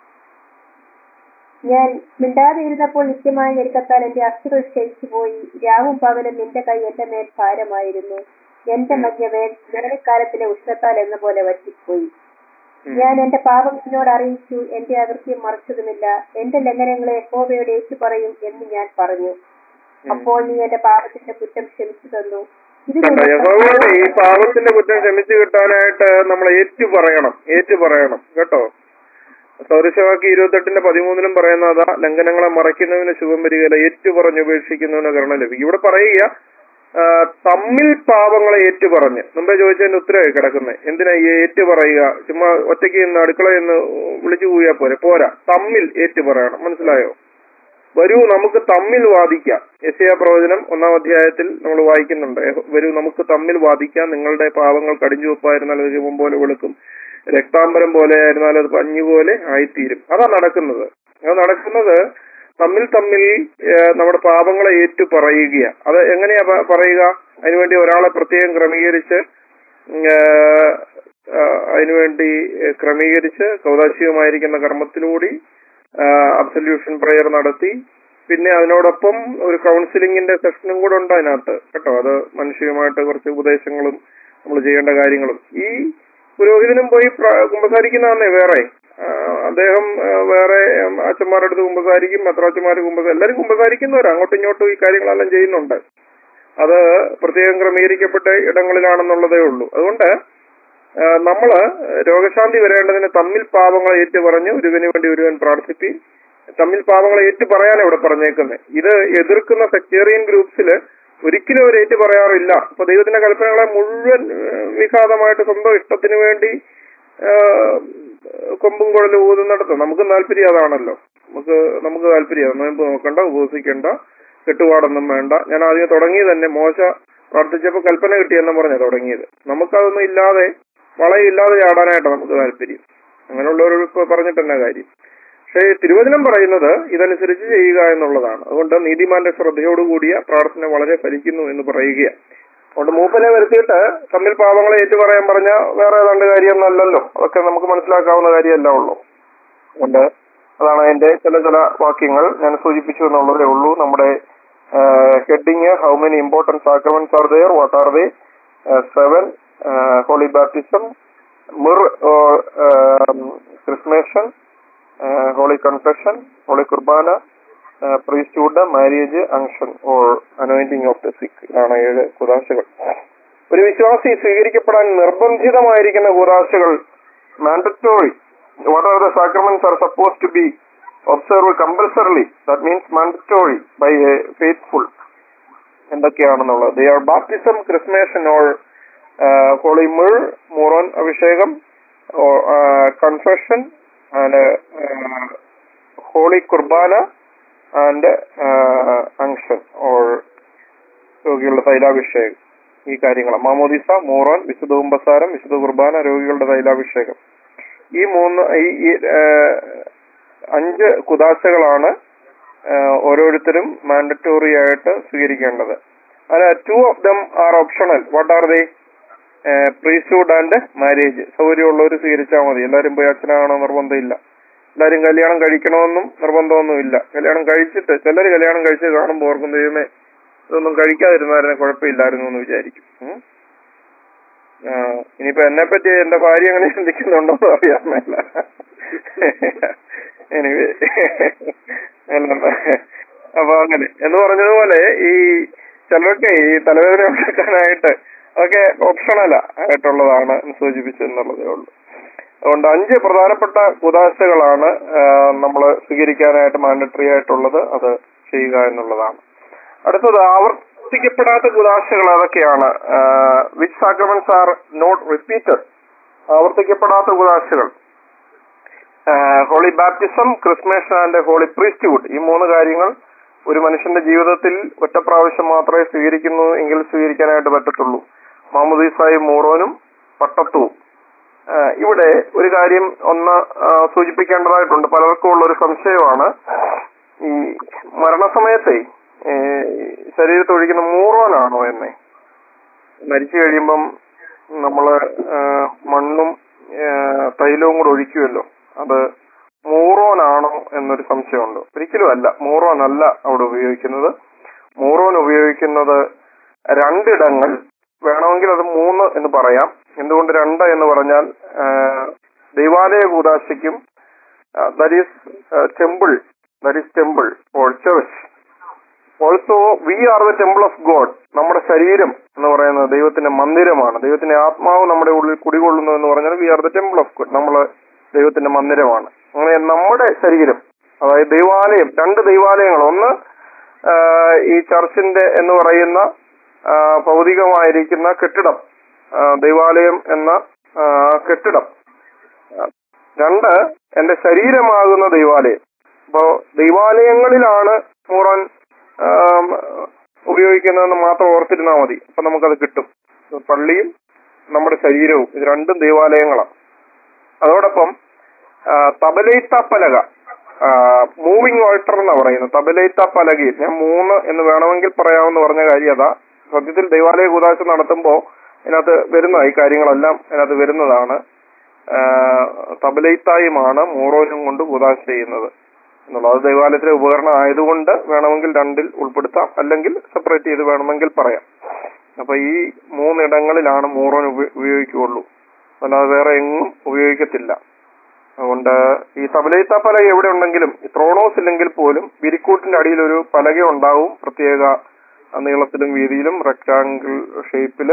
ഞാൻ മിണ്ടാതെ ഇരുന്നപ്പോൾ നിത്യമായ ഞെരുക്കത്താൽ എന്റെ അസ്ഥികൾ ക്ഷയിച്ചു പോയി രാവും പകലും നിന്റെ കൈ എന്റെ മേൽ ഭാരമായിരുന്നു എന്റെ മധ്യ വേ- വേനൽക്കാലത്തിലെ ഉഷ്ണത്താൽ എന്ന പോലെ വറ്റിപ്പോയി ഉം. ഞാൻ എന്റെ പാപം നിന്നോട് അറിയിച്ചു എന്റെ അകൃത്യം മറച്ചതുമില്ല എന്റെ ലംഘനങ്ങളെ യഹോവയോട് ഏറ്റു പറയും എന്ന് ഞാൻ പറഞ്ഞു ഉം. അപ്പോൾ നീ എന്റെ പാപത്തിന്റെ കുറ്റം ക്ഷമിച്ചു തന്നു ഇത് കണ്ടോ നിമിത്തം യഹോവയോട് ഈ പാപത്തിന്റെ കുറ്റം ക്ഷമിച്ചു കിട്ടാനായിട്ട് നമ്മൾ ഏറ്റു പറയണം ഏറ്റു പറയണം കേട്ടോ സൗരശവാക്കി ഇരുപത്തെട്ടിന്റെ പതിമൂന്നിലും പറയുന്നതാ ലംഘനങ്ങളെ മറയ്ക്കുന്നതിന് ശുഭം വരികയില്ല ഏറ്റു പറഞ്ഞ് ഉപേക്ഷിക്കുന്നതിന് കരുണ ലഭിക്കും ഇവിടെ പറയുക ആ, തമ്മിൽ പാപങ്ങളെ ഏറ്റു പറഞ്ഞ് മുമ്പേ ചോദിച്ചതിന്റെ ഉത്തരവായി കിടക്കുന്നത് എന്തിനാ ഈ ഏറ്റു പറയുക ചുമ്മാ ഒറ്റയ്ക്ക് നിന്ന് അടുക്കള എന്ന് വിളിച്ചു പോയാ പോരെ പോരാ തമ്മിൽ ഏറ്റു പറയണം മനസ്സിലായോ വരൂ നമുക്ക് തമ്മിൽ വാദിക്കാം യശയ പ്രവചനം ഒന്നാം അധ്യായത്തിൽ നമ്മൾ വായിക്കുന്നുണ്ട് യഹോ- വരൂ നമുക്ക് തമ്മിൽ വാദിക്കാം നിങ്ങളുടെ പാവങ്ങൾ കടിഞ്ചുവപ്പായിരുന്നാൽ അത് രൂപം പോലെ വെളുക്കും രക്താംബരം പോലെ ആയിരുന്നാൽ അത് പഞ്ഞു പോലെ ആയിത്തീരും അതാ നടക്കുന്നത് അത് നടക്കുന്നത് തമ്മിൽ തമ്മിൽ ഏഹ്, നമ്മുടെ പാപങ്ങളെ ഏറ്റു പറയുക അത് എങ്ങനെയാ പ- പറയുക അതിനുവേണ്ടി ഒരാളെ പ്രത്യേകം ക്രമീകരിച്ച് ഉം, ഏഹ്, ആഹ്, അതിനുവേണ്ടി ഏഹ്, ക്രമീകരിച്ച് കൗതാശികമായിരിക്കുന്ന കർമ്മത്തിലൂടെ അബ്സല്യൂഷൻ പ്രയർ നടത്തി പിന്നെ അതിനോടൊപ്പം ഒരു കൗൺസിലിംഗിന്റെ സെഷനും കൂടെ ഉണ്ട് അതിനകത്ത് കേട്ടോ അത് മനുഷ്യമായിട്ട് കുറച്ച് ഉപദേശങ്ങളും നമ്മൾ ചെയ്യേണ്ട കാര്യങ്ങളും ഈ പുരോഹിതനും പോയി പ്ര- കുമ്പസാരിക്കുന്നതാന്നേ വേറെ ആ, അദ്ദേഹം ആ, വേറെ ഉം, അച്ഛന്മാരുടെ അടുത്ത് കുമ്പസാരിക്കും മെത്രാച്ചന്മാർ കുമ്പസാരിക്കും എല്ലാവരും കുമ്പസാരിക്കുന്നവരാ അങ്ങോട്ടും ഇങ്ങോട്ടും ഈ കാര്യങ്ങളെല്ലാം ചെയ്യുന്നുണ്ട് അത് പ്രത്യേകം ക്രമീകരിക്കപ്പെട്ട ഇടങ്ങളിലാണെന്നുള്ളതേ ഉള്ളൂ അതുകൊണ്ട് ആ, നമ്മള് രോഗശാന്തി വരേണ്ടതിന് തമ്മിൽ പാപങ്ങളെ ഏറ്റു പറഞ്ഞ് ഒരുവന് വേണ്ടി ഒരുവൻ പ്രാർത്ഥിപ്പി തമ്മിൽ പാപങ്ങളെ ഏറ്റു പറയാനാണ് ഇവിടെ പറഞ്ഞേക്കുന്നത് ഇത് എതിർക്കുന്ന സെക്ടേറിയൻ ഗ്രൂപ്പ്സില് ഒരിക്കലും അവർ ഏറ്റു പറയാറില്ല അപ്പൊ ദൈവത്തിന്റെ കൽപ്പനകളെ മുഴുവൻ ആ, വിഘാതമായിട്ട് സ്വന്തം ഇഷ്ടത്തിന് വേണ്ടി ആ, കൊമ്പും കുഴലും ഊതുന്നിടത്ത് നമുക്ക് താല്പര്യം അതാണല്ലോ നമുക്ക് നമുക്ക് താല്പര്യം നോയമ്പ് നോക്കണ്ട ഉപവസിക്കണ്ട കെട്ടുപാടൊന്നും വേണ്ട ഞാൻ ആദ്യം തുടങ്ങി തന്നെ മോശ പ്രാർത്ഥിച്ചപ്പോൾ കൽപ്പന കിട്ടിയെന്ന് പറഞ്ഞാ തുടങ്ങിയത് നമുക്കതൊന്നും ഇല്ലാതെ വളയില്ലാതെ ചാടാനായിട്ടാണ് നമുക്ക് താല്പര്യം അങ്ങനെയുള്ളവരോട് ഇപ്പൊ പറഞ്ഞിട്ട് തന്നെ കാര്യം പക്ഷേ തിരുവചനം പറയുന്നത് ഇതനുസരിച്ച് ചെയ്യുക എന്നുള്ളതാണ് അതുകൊണ്ട് നീതിമാന്റെ ശ്രദ്ധയോടുകൂടിയ പ്രാർത്ഥന വളരെ ഫലിക്കുന്നു എന്ന് പറയുകയാണ് അതുകൊണ്ട് മൂപ്പനെ വരുത്തിയിട്ട് തമ്മിൽ പാപങ്ങളെ ഏറ്റു പറയാൻ പറഞ്ഞ വേറെ ഏതാണ്ട് കാര്യമൊന്നുമല്ലല്ലോ അതൊക്കെ നമുക്ക് മനസ്സിലാക്കാവുന്ന കാര്യമല്ല ഉള്ളൂ അതുകൊണ്ട് അതാണ് അതിന്റെ ചില ചില വാക്യങ്ങൾ ഞാൻ സൂചിപ്പിച്ചു എന്നുള്ളതേ ഉള്ളൂ നമ്മുടെ heading how many important sacraments are there what are they seven holy baptism മിർ chrismation holy confession holy Qurbana priesthood marriage unction or anointing of the sick ആണ് ഏഴ് കുദാശകൾ ഒരു വിശ്വാസി സ്വീകരിക്കപ്പെടാൻ നിർബന്ധിതമായിരിക്കുന്ന കുദാശകൾ mandatory what are the sacraments are suppose to be observe compulsorily that means mandatory by a faithful എന്തൊക്കെയാണെന്നുള്ളത് they are baptism chrismation or holy മിർ മൂറോൻ അഭിഷേകം confession and holy Qurbana and unction or രോഗികളുടെ തൈലാഭിഷേകം ഈ കാര്യങ്ങൾ മാമോദിസ മൂറോൻ വിശുദ്ധ കുമ്പസാരം വിശുദ്ധ കുർബാന രോഗികളുടെ തൈലാഭിഷേകം ഈ മൂന്ന് ഈ ഈ, ഏഹ്, അഞ്ച് കുദാശകളാണ് ഏഹ്, ഓരോരുത്തരും മാൻഡറ്റോറി ആയിട്ട് സ്വീകരിക്കേണ്ടത് അല്ല two of them are optional what are they priesthood and marriage സൗകര്യമുള്ളവർ സ്വീകരിച്ചാൽ മതി എല്ലാവരും പോയി അച്ഛനാകണോ നിർബന്ധമില്ല എല്ലാവരും കല്യാണം കഴിക്കണമെന്നും നിർബന്ധമൊന്നുമില്ല കല്യാണം കഴിച്ചിട്ട് ചിലർ കല്യാണം കഴിച്ച് കാണുമ്പോൾ ഓർക്കും ദൈവമേ ഇതൊന്നും കഴിക്കാതിരുന്നാലും കുഴപ്പമില്ലായിരുന്നു എന്ന് വിചാരിക്കും ഉം. ആ, ഇനിയിപ്പോ എന്നെ പറ്റി എന്റെ ഭാര്യ അങ്ങനെ ചിന്തിക്കുന്നുണ്ടോ എന്ന് അറിയാൻ മേല എനിവേ അപ്പൊ അങ്ങനെ എന്ന് പറഞ്ഞതുപോലെ ഈ ചിലർക്ക് ഈ തലവേദന ഉണ്ടാക്കാനായിട്ട് അതൊക്കെ ഓപ്ഷണലാ ആയിട്ടുള്ളതാണ് എന്ന് സൂചിപ്പിച്ചെന്നുള്ളതേ ഉള്ളൂ അതുകൊണ്ട് അഞ്ച് പ്രധാനപ്പെട്ട കുദാശകളാണ് നമ്മൾ സ്വീകരിക്കാനായിട്ട് മാൻഡറ്ററി ആയിട്ടുള്ളത് അത് ചെയ്യുക എന്നുള്ളതാണ് അടുത്തത് ആവർത്തിക്കപ്പെടാത്ത കുദാശകൾ അതൊക്കെയാണ് which sacraments are not repeated ആവർത്തിക്കപ്പെടാത്ത കുദാശകൾ holy baptism chrismation and holy priesthood ഈ മൂന്ന് കാര്യങ്ങൾ ഒരു മനുഷ്യന്റെ ജീവിതത്തിൽ ഒറ്റ പ്രാവശ്യം മാത്രമേ സ്വീകരിക്കുന്നു എങ്കിൽ സ്വീകരിക്കാനായിട്ട് പറ്റത്തുള്ളൂ മാമുദീസായും മൂറോനും പട്ടത്തുവും ആ, ഇവിടെ ഒരു കാര്യം ഒന്ന് ആ, സൂചിപ്പിക്കേണ്ടതായിട്ടുണ്ട് പലർക്കും ഉള്ള ഒരു സംശയമാണ് ഈ മരണസമയത്തെ ഏ, ശരീരത്തിൽ ഒഴിക്കുന്ന മൂറോനാണോ എന്നെ മരിച്ചു കഴിയുമ്പം നമ്മള് ആ, മണ്ണും ആ, തൈലവും കൂടെ ഒഴിക്കുമല്ലോ അത് മൂറോനാണോ എന്നൊരു സംശയമുണ്ട് ഒരിക്കലും അല്ല മൂറോൻ അല്ല അവിടെ ഉപയോഗിക്കുന്നത് മൂറോൻ ഉപയോഗിക്കുന്നത് രണ്ടിടങ്ങൾ വേണമെങ്കിൽ അത് മൂന്ന് എന്ന് പറയാം എന്തുകൊണ്ട് രണ്ട് എന്ന് പറഞ്ഞാൽ ആ, ദൈവാലയ കൂതാശയ്ക്കും that is temple that is temple or church also we are the temple of God നമ്മുടെ ശരീരം എന്ന് പറയുന്നത് ദൈവത്തിന്റെ മന്ദിരമാണ് ദൈവത്തിന്റെ ആത്മാവ് നമ്മുടെ ഉള്ളിൽ കുടികൊള്ളുന്നു എന്ന് പറഞ്ഞാൽ we are the temple of God നമ്മൾ ദൈവത്തിന്റെ മന്ദിരമാണ് അങ്ങനെ നമ്മുടെ ശരീരം അതായത് ദൈവാലയം രണ്ട് ദൈവാലയങ്ങൾ ഒന്ന് ആ, ഈ ചർച്ചിന്റെ എന്ന് പറയുന്ന ആ, ഭൗതികമായിരിക്കുന്ന കെട്ടിടം ആ, ദൈവാലയം എന്ന ആ, കെട്ടിടം ആ, രണ്ട് എന്റെ ശരീരമാകുന്ന ദൈവാലയം അപ്പോ ദൈവാലയങ്ങളിലാണ് മൂറൻ ആം, ഉപയോഗിക്കുന്നതെന്ന് മാത്രം ഓർത്തിരുന്നാൽ മതി അപ്പൊ നമുക്കത് കിട്ടും പള്ളിയും നമ്മുടെ ശരീരവും ഇത് രണ്ടും ദൈവാലയങ്ങളാണ് അതോടൊപ്പം ആ, തബലൈത്ത പലക മൂവിങ് ഓൾട്ടർ എന്നാ പറയുന്നത് തബലൈത്ത പലകയിൽ ഞാൻ മൂന്ന് എന്ന് വേണമെങ്കിൽ പറയാമെന്ന് പറഞ്ഞ കാര്യം അതാ സത്യത്തിൽ ദൈവാലയ കൂതാശ നടത്തുമ്പോൾ ഇതിനകത്ത് വരുന്ന ഈ കാര്യങ്ങളെല്ലാം ഇതിനകത്ത് വരുന്നതാണ് ആ, തബലൈത്തായുമാണ് മൂറോനും കൊണ്ട് കൂതാശ ചെയ്യുന്നത് എന്നുള്ളത് അത് ദൈവാലയത്തിലെ ഉപകരണം ആയതുകൊണ്ട് വേണമെങ്കിൽ രണ്ടിൽ ഉൾപ്പെടുത്താം അല്ലെങ്കിൽ സെപ്പറേറ്റ് ചെയ്ത് വേണമെങ്കിൽ പറയാം അപ്പൊ ഈ മൂന്നിടങ്ങളിലാണ് മൂറോൻ ഉപ- ഉപയോഗിക്കുകയുള്ളൂ അല്ലാതെ വേറെ എങ്ങും ഉപയോഗിക്കത്തില്ല അതുകൊണ്ട് ഈ തബലയിത്ത പലക എവിടെ ഉണ്ടെങ്കിലും ഈ ത്രോണോസ് ഇല്ലെങ്കിൽ പോലും വിരിക്കൂട്ടിന്റെ അടിയിൽ ഒരു പലക ഉണ്ടാവും പ്രത്യേക നീളത്തിലും വീതിയിലും റെക്ടാങ്കിൾ ഷേപ്പില്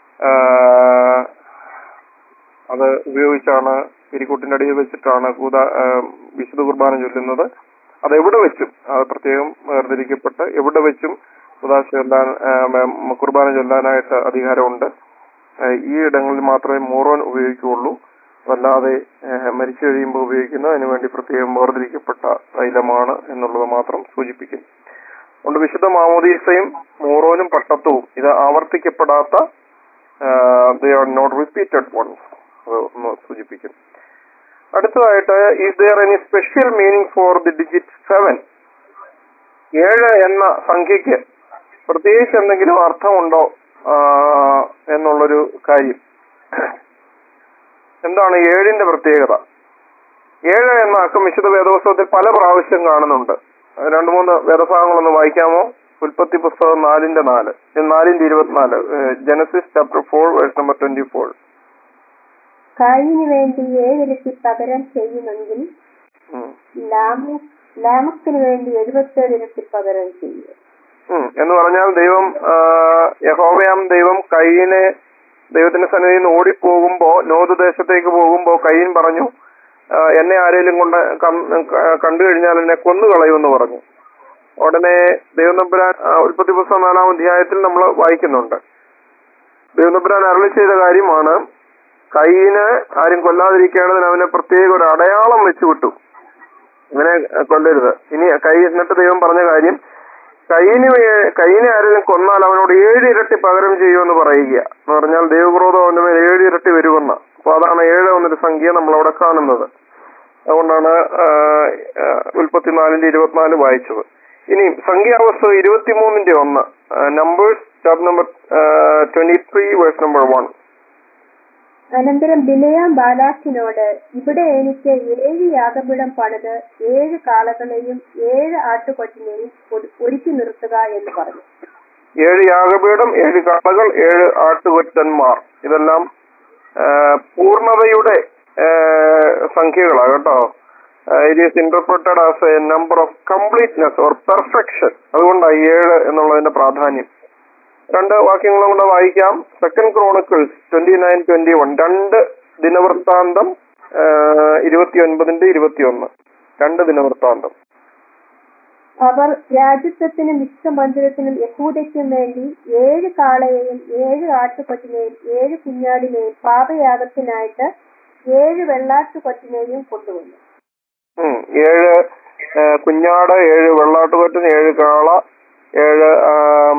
അത് ഉപയോഗിച്ചാണ് വിരിക്കൂട്ടിന്റെ അടിയിൽ വെച്ചിട്ടാണ് കൂത ആ, വിശുദ്ധ കുർബാന ചൊല്ലുന്നത് അത് എവിടെ വെച്ചും അത് പ്രത്യേകം വേർതിരിക്കപ്പെട്ട് എവിടെ വെച്ചും കുദാശ ചൊല്ലാൻ ആ, മ- കുർബാന ചൊല്ലാനായിട്ട് അധികാരമുണ്ട് ആ, ഈ ഇടങ്ങളിൽ മാത്രമേ മൂറോൻ ഉപയോഗിക്കുകയുള്ളൂ വല്ലാതെ ഏഹ്, മരിച്ചു കഴിയുമ്പോൾ ഉപയോഗിക്കുന്ന അതിനുവേണ്ടി പ്രത്യേകം വേർതിരിക്കപ്പെട്ട തൈലമാണ് എന്നുള്ളത് മാത്രം സൂചിപ്പിക്കുന്നു അതുകൊണ്ട് വിശുദ്ധ മാമോദീസയും മോറോനും പട്ടത്വവും ഇത് ആവർത്തിക്കപ്പെടാത്ത they are not repeated once അത് ഒന്ന് സൂചിപ്പിക്കും അടുത്തതായിട്ട് is there any special meaning for the digit seven ഏഴ് എന്ന സംഖ്യക്ക് പ്രത്യേകിച്ച് എന്തെങ്കിലും അർത്ഥമുണ്ടോ ആ, എന്നുള്ളൊരു കാര്യം എന്താണ് ഏഴിന്റെ പ്രത്യേകത ഏഴ് എന്ന അക്കം വിശുദ്ധ വേദപുസ്തകത്തിൽ പല പ്രാവശ്യം കാണുന്നുണ്ട് അത് രണ്ട് മൂന്ന് വേദഭാഗങ്ങളൊന്ന് വായിക്കാമോ ഉൽപ്പത്തി പുസ്തകം നാലിന്റെ നാല് ഇത് നാലിന്റെ ഇരുപത്തിനാല് Genesis chapter four verse number twenty four കായിന് വേണ്ടി ഏഴിരട്ടി പകരം ചെയ്യുമെങ്കിൽ ലാമു ലാമക്കിന് വേണ്ടി എഴുപത്തേഴ് ഇരട്ടി പകരം ചെയ്യും എന്ന് പറഞ്ഞാൽ ദൈവം ആ, യഹോവയാം ദൈവം കയ്യിനെ ദൈവത്തിന്റെ സന്നിധിയിൽ നിന്ന് ഓടിപ്പോകുമ്പോ നോദ് ദേശത്തേക്ക് പോകുമ്പോ കയ്യൻ പറഞ്ഞു ആ, എന്നെ ആരെങ്കിലും കൊണ്ട് കം- ക- കണ്ടു കഴിഞ്ഞാൽ എന്നെ കൊന്നു കളയുമെന്ന് പറഞ്ഞു ഉടനെ ദൈവം തമ്പുരാൻ ആ, ഉൽപ്പത്തി പുസ്തകം നാലാം അധ്യായത്തിൽ നമ്മൾ വായിക്കുന്നുണ്ട് ദൈവം തമ്പുരാൻ അരളി ചെയ്ത കാര്യമാണ് കയ്യിന് ആരും കൊല്ലാതിരിക്കേണ്ടതിന് അവനെ പ്രത്യേക ഒരു അടയാളം വെച്ചു വിട്ടു ഇങ്ങനെ കൊല്ലരുത് ഇനി കൈ എന്നിട്ട് ദൈവം പറഞ്ഞ കാര്യം കൈയിന് വേ- കൈയിനെ ആരെങ്കിലും കൊന്നാൽ അവനോട് ഏഴ് ഇരട്ടി പകരം ചെയ്യുമെന്ന് പറയുക എന്ന് പറഞ്ഞാൽ ദൈവക്രോധം അവന്റെ മേൽ ഏഴ് ഇരട്ടി വരുമെന്ന് അപ്പൊ അതാണ് ഏഴ് എന്നൊരു സംഖ്യ നമ്മൾ അവിടെ കാണുന്നത് അതുകൊണ്ടാണ് ആ, ആ, ഉൽപ്പത്തിനാലിന്റെ ഇരുപത്തിനാല് വായിച്ചത് ഇനി സംഖ്യാവസ്തു ഇരുപത്തിമൂന്നിന്റെ ഒന്ന് Numbers chapter number twenty three verse number one അനന്തരം ബിലയാം ബാലാക്കിനോട് ഇവിടെ എനിക്ക് ഏഴ് യാഗപീഠം പണിത് ഏഴ് കാളകളെയും ഏഴ് ആട്ടുകൊറ്റിനെയും ഒരു- ഒരുക്കി നിർത്തുക എന്ന് പറഞ്ഞു ഏഴ് യാഗപീഠം ഏഴ് കാളകൾ ഏഴ് ആട്ടുകൊറ്റന്മാർ ഇതെല്ലാം ആ, പൂർണ്ണതയുടെ ആ, സംഖ്യകളാണ് കേട്ടോ it is interpreted as a number of completeness or perfection അതുകൊണ്ടാണ് ഈ ഏഴ് എന്നുള്ളതിന്റെ പ്രാധാന്യം രണ്ട് വാക്യങ്ങളും കൂടെ വായിക്കാം second Chronicles twenty nine twenty one രണ്ട് ദിനവൃത്താന്തം ഇരുപത്തി ഒൻപതിന്റെ ഇരുപത്തി ഒന്ന് രണ്ട് ദിനവൃത്താന്തം അവർ രാജ്യത്വത്തിനും വിശ്വമന്ദിരത്തിനും യഹൂദയ്ക്കും വേണ്ടി ഏഴ് കാളയെയും ഏഴ് ആട്ടുകൊറ്റിനെയും ഏഴ് കുഞ്ഞാടിനെയും പാപയാഗത്തിനായിട്ട് ഏഴ് വെള്ളാട്ടുകൊറ്റിനെയും കൊണ്ടുവന്നു ഉം. ഏഴ് ആ, കുഞ്ഞാട് ഏഴ് വെള്ളാട്ടുകൊറ്റൻ ഏഴ് കാള ഏഴ് ആം,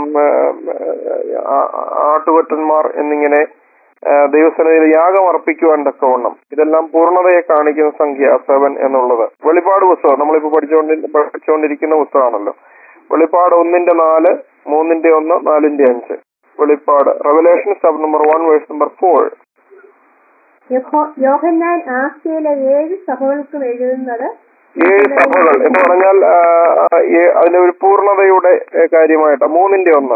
ആ, ആ, ആട്ടുകൊറ്റന്മാർ എന്നിങ്ങനെ ആ, ദൈവസേനയിൽ യാഗം അർപ്പിക്കുവാൻ തക്കവണ്ണം ഇതെല്ലാം പൂർണ്ണതയെ കാണിക്കുന്ന സംഖ്യ സെവൻ എന്നുള്ളത് വെളിപ്പാട് പുസ്തകം നമ്മളിപ്പോ പഠിച്ചുകൊണ്ടി പഠിച്ചുകൊണ്ടിരിക്കുന്ന പുസ്തകമാണല്ലോ വെളിപ്പാട് ഒന്നിന്റെ നാല് മൂന്നിന്റെ ഒന്ന് നാലിന്റെ അഞ്ച് വെളിപ്പാട് Revelation sub number one verse number four യഹോ- യോഹന്നാൻ ആസിയയിലെ ഏഴ് സഭകൾക്കും എഴുതുന്നത് ഏഴ് സഭകൾ എന്ന് പറഞ്ഞാൽ ആ, ആ, ഏ- അതിന്റെ ഒരു പൂർണ്ണതയുടെ ഏ, കാര്യമായിട്ട് മൂന്നിന്റെ ഒന്ന്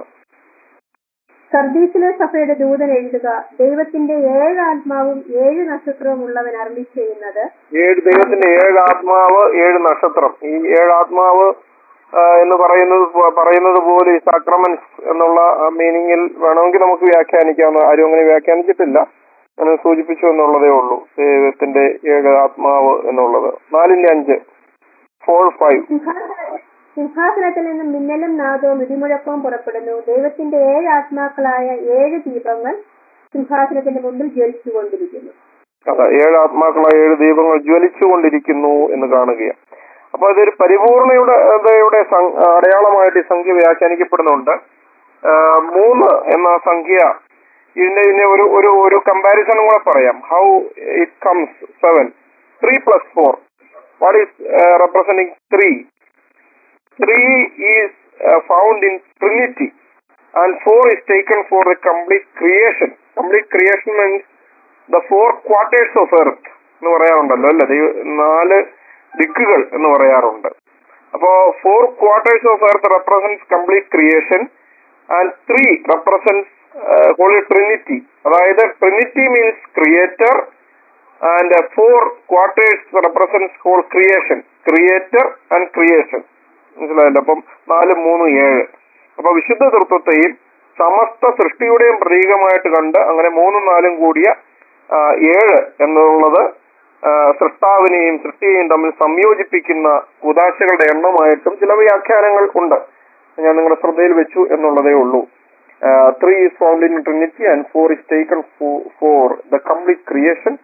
സർദീസിലെ സഭയുടെ ദൂതൻ എഴുതുക ദൈവത്തിന്റെ ഏഴ് ആത്മാവും ഏഴ് നക്ഷത്രവും ഉള്ളവൻ അരളി ചെയ്യുന്നത് ഏഴ് ദൈവത്തിന്റെ ഏഴ് ആത്മാവ് ഏഴ് നക്ഷത്രം ഈ ഏഴ് ആത്മാവ് ആ, എന്ന് പറയുന്നത് പോ- പറയുന്നത് പോലെ ഈ സാക്രമൻസ് എന്നുള്ള മീനിങ്ങിൽ വേണമെങ്കിൽ നമുക്ക് വ്യാഖ്യാനിക്കാവുന്ന ആരും അങ്ങനെ വ്യാഖ്യാനിച്ചിട്ടില്ല അങ്ങനെ സൂചിപ്പിച്ചു എന്നുള്ളതേ ഉള്ളൂ ദൈവത്തിന്റെ ഏഴ് ആത്മാവ് എന്നുള്ളത് നാലിന്റെ അഞ്ച് ഫോർ ഫൈവ് സിംഹാസന- സിംഹാസനത്തിൽ നിന്നും മിന്നലും നാദവും ഇടിമുഴക്കവും പുറപ്പെടുന്നു ദൈവത്തിന്റെ ഏഴ് ആത്മാക്കളായ ഏഴ് ദീപങ്ങൾ സിംഹാസനത്തിന്റെ മുമ്പിൽ ജ്വലിച്ചുകൊണ്ടിരിക്കുന്നു അതെ ഏഴ് ആത്മാക്കളായ ഏഴ് ദീപങ്ങൾ ജ്വലിച്ചുകൊണ്ടിരിക്കുന്നു എന്ന് കാണുകയാണ് അപ്പൊ അതൊരു പരിപൂർണയുടെ യുടെ സം- അടയാളമായിട്ട് ഈ സംഖ്യ വ്യാഖ്യാനിക്കപ്പെടുന്നുണ്ട് ആ, മൂന്ന് എന്ന സംഖ്യ ഇതിന്റെ ഇതിന്റെ ഒരു ഒരു ഒരു കമ്പാരിസൺ കൂടെ പറയാം how it comes seven three plus four what is representing three three is found in Trinity and four is taken for the complete creation complete creation means the four quarters of earth എന്ന് പറയാറുണ്ടല്ലോ അല്ലെ ദൈവ നാല് ദിക്കുകൾ എന്ന് പറയാറുണ്ട് അപ്പോ four quarters of earth represent complete creation and three represent holy Trinity അതായത് Trinity means creator and four quarters represent whole creation creator and creation മനസ്സിലായല്ലോ അപ്പം നാല് മൂന്ന് ഏഴ് അപ്പൊ വിശുദ്ധ തൃത്വത്തെയും സമസ്ത സൃഷ്ടിയുടെയും പ്രതീകമായിട്ട് കണ്ട് അങ്ങനെ മൂന്നും നാലും കൂടിയ ആ, ഏഴ് എന്നുള്ളത് ആ, സൃഷ്ടാവിനെയും സൃഷ്ടിയെയും തമ്മിൽ സംയോജിപ്പിക്കുന്ന ഉദാശകളുടെ എണ്ണമായിട്ടും ചില വ്യാഖ്യാനങ്ങൾ ഉണ്ട് ഞാൻ നിങ്ങളുടെ ശ്രദ്ധയിൽ വെച്ചു എന്നുള്ളതേ ഉള്ളൂ three is found in Trinity and four is taken for the complete creation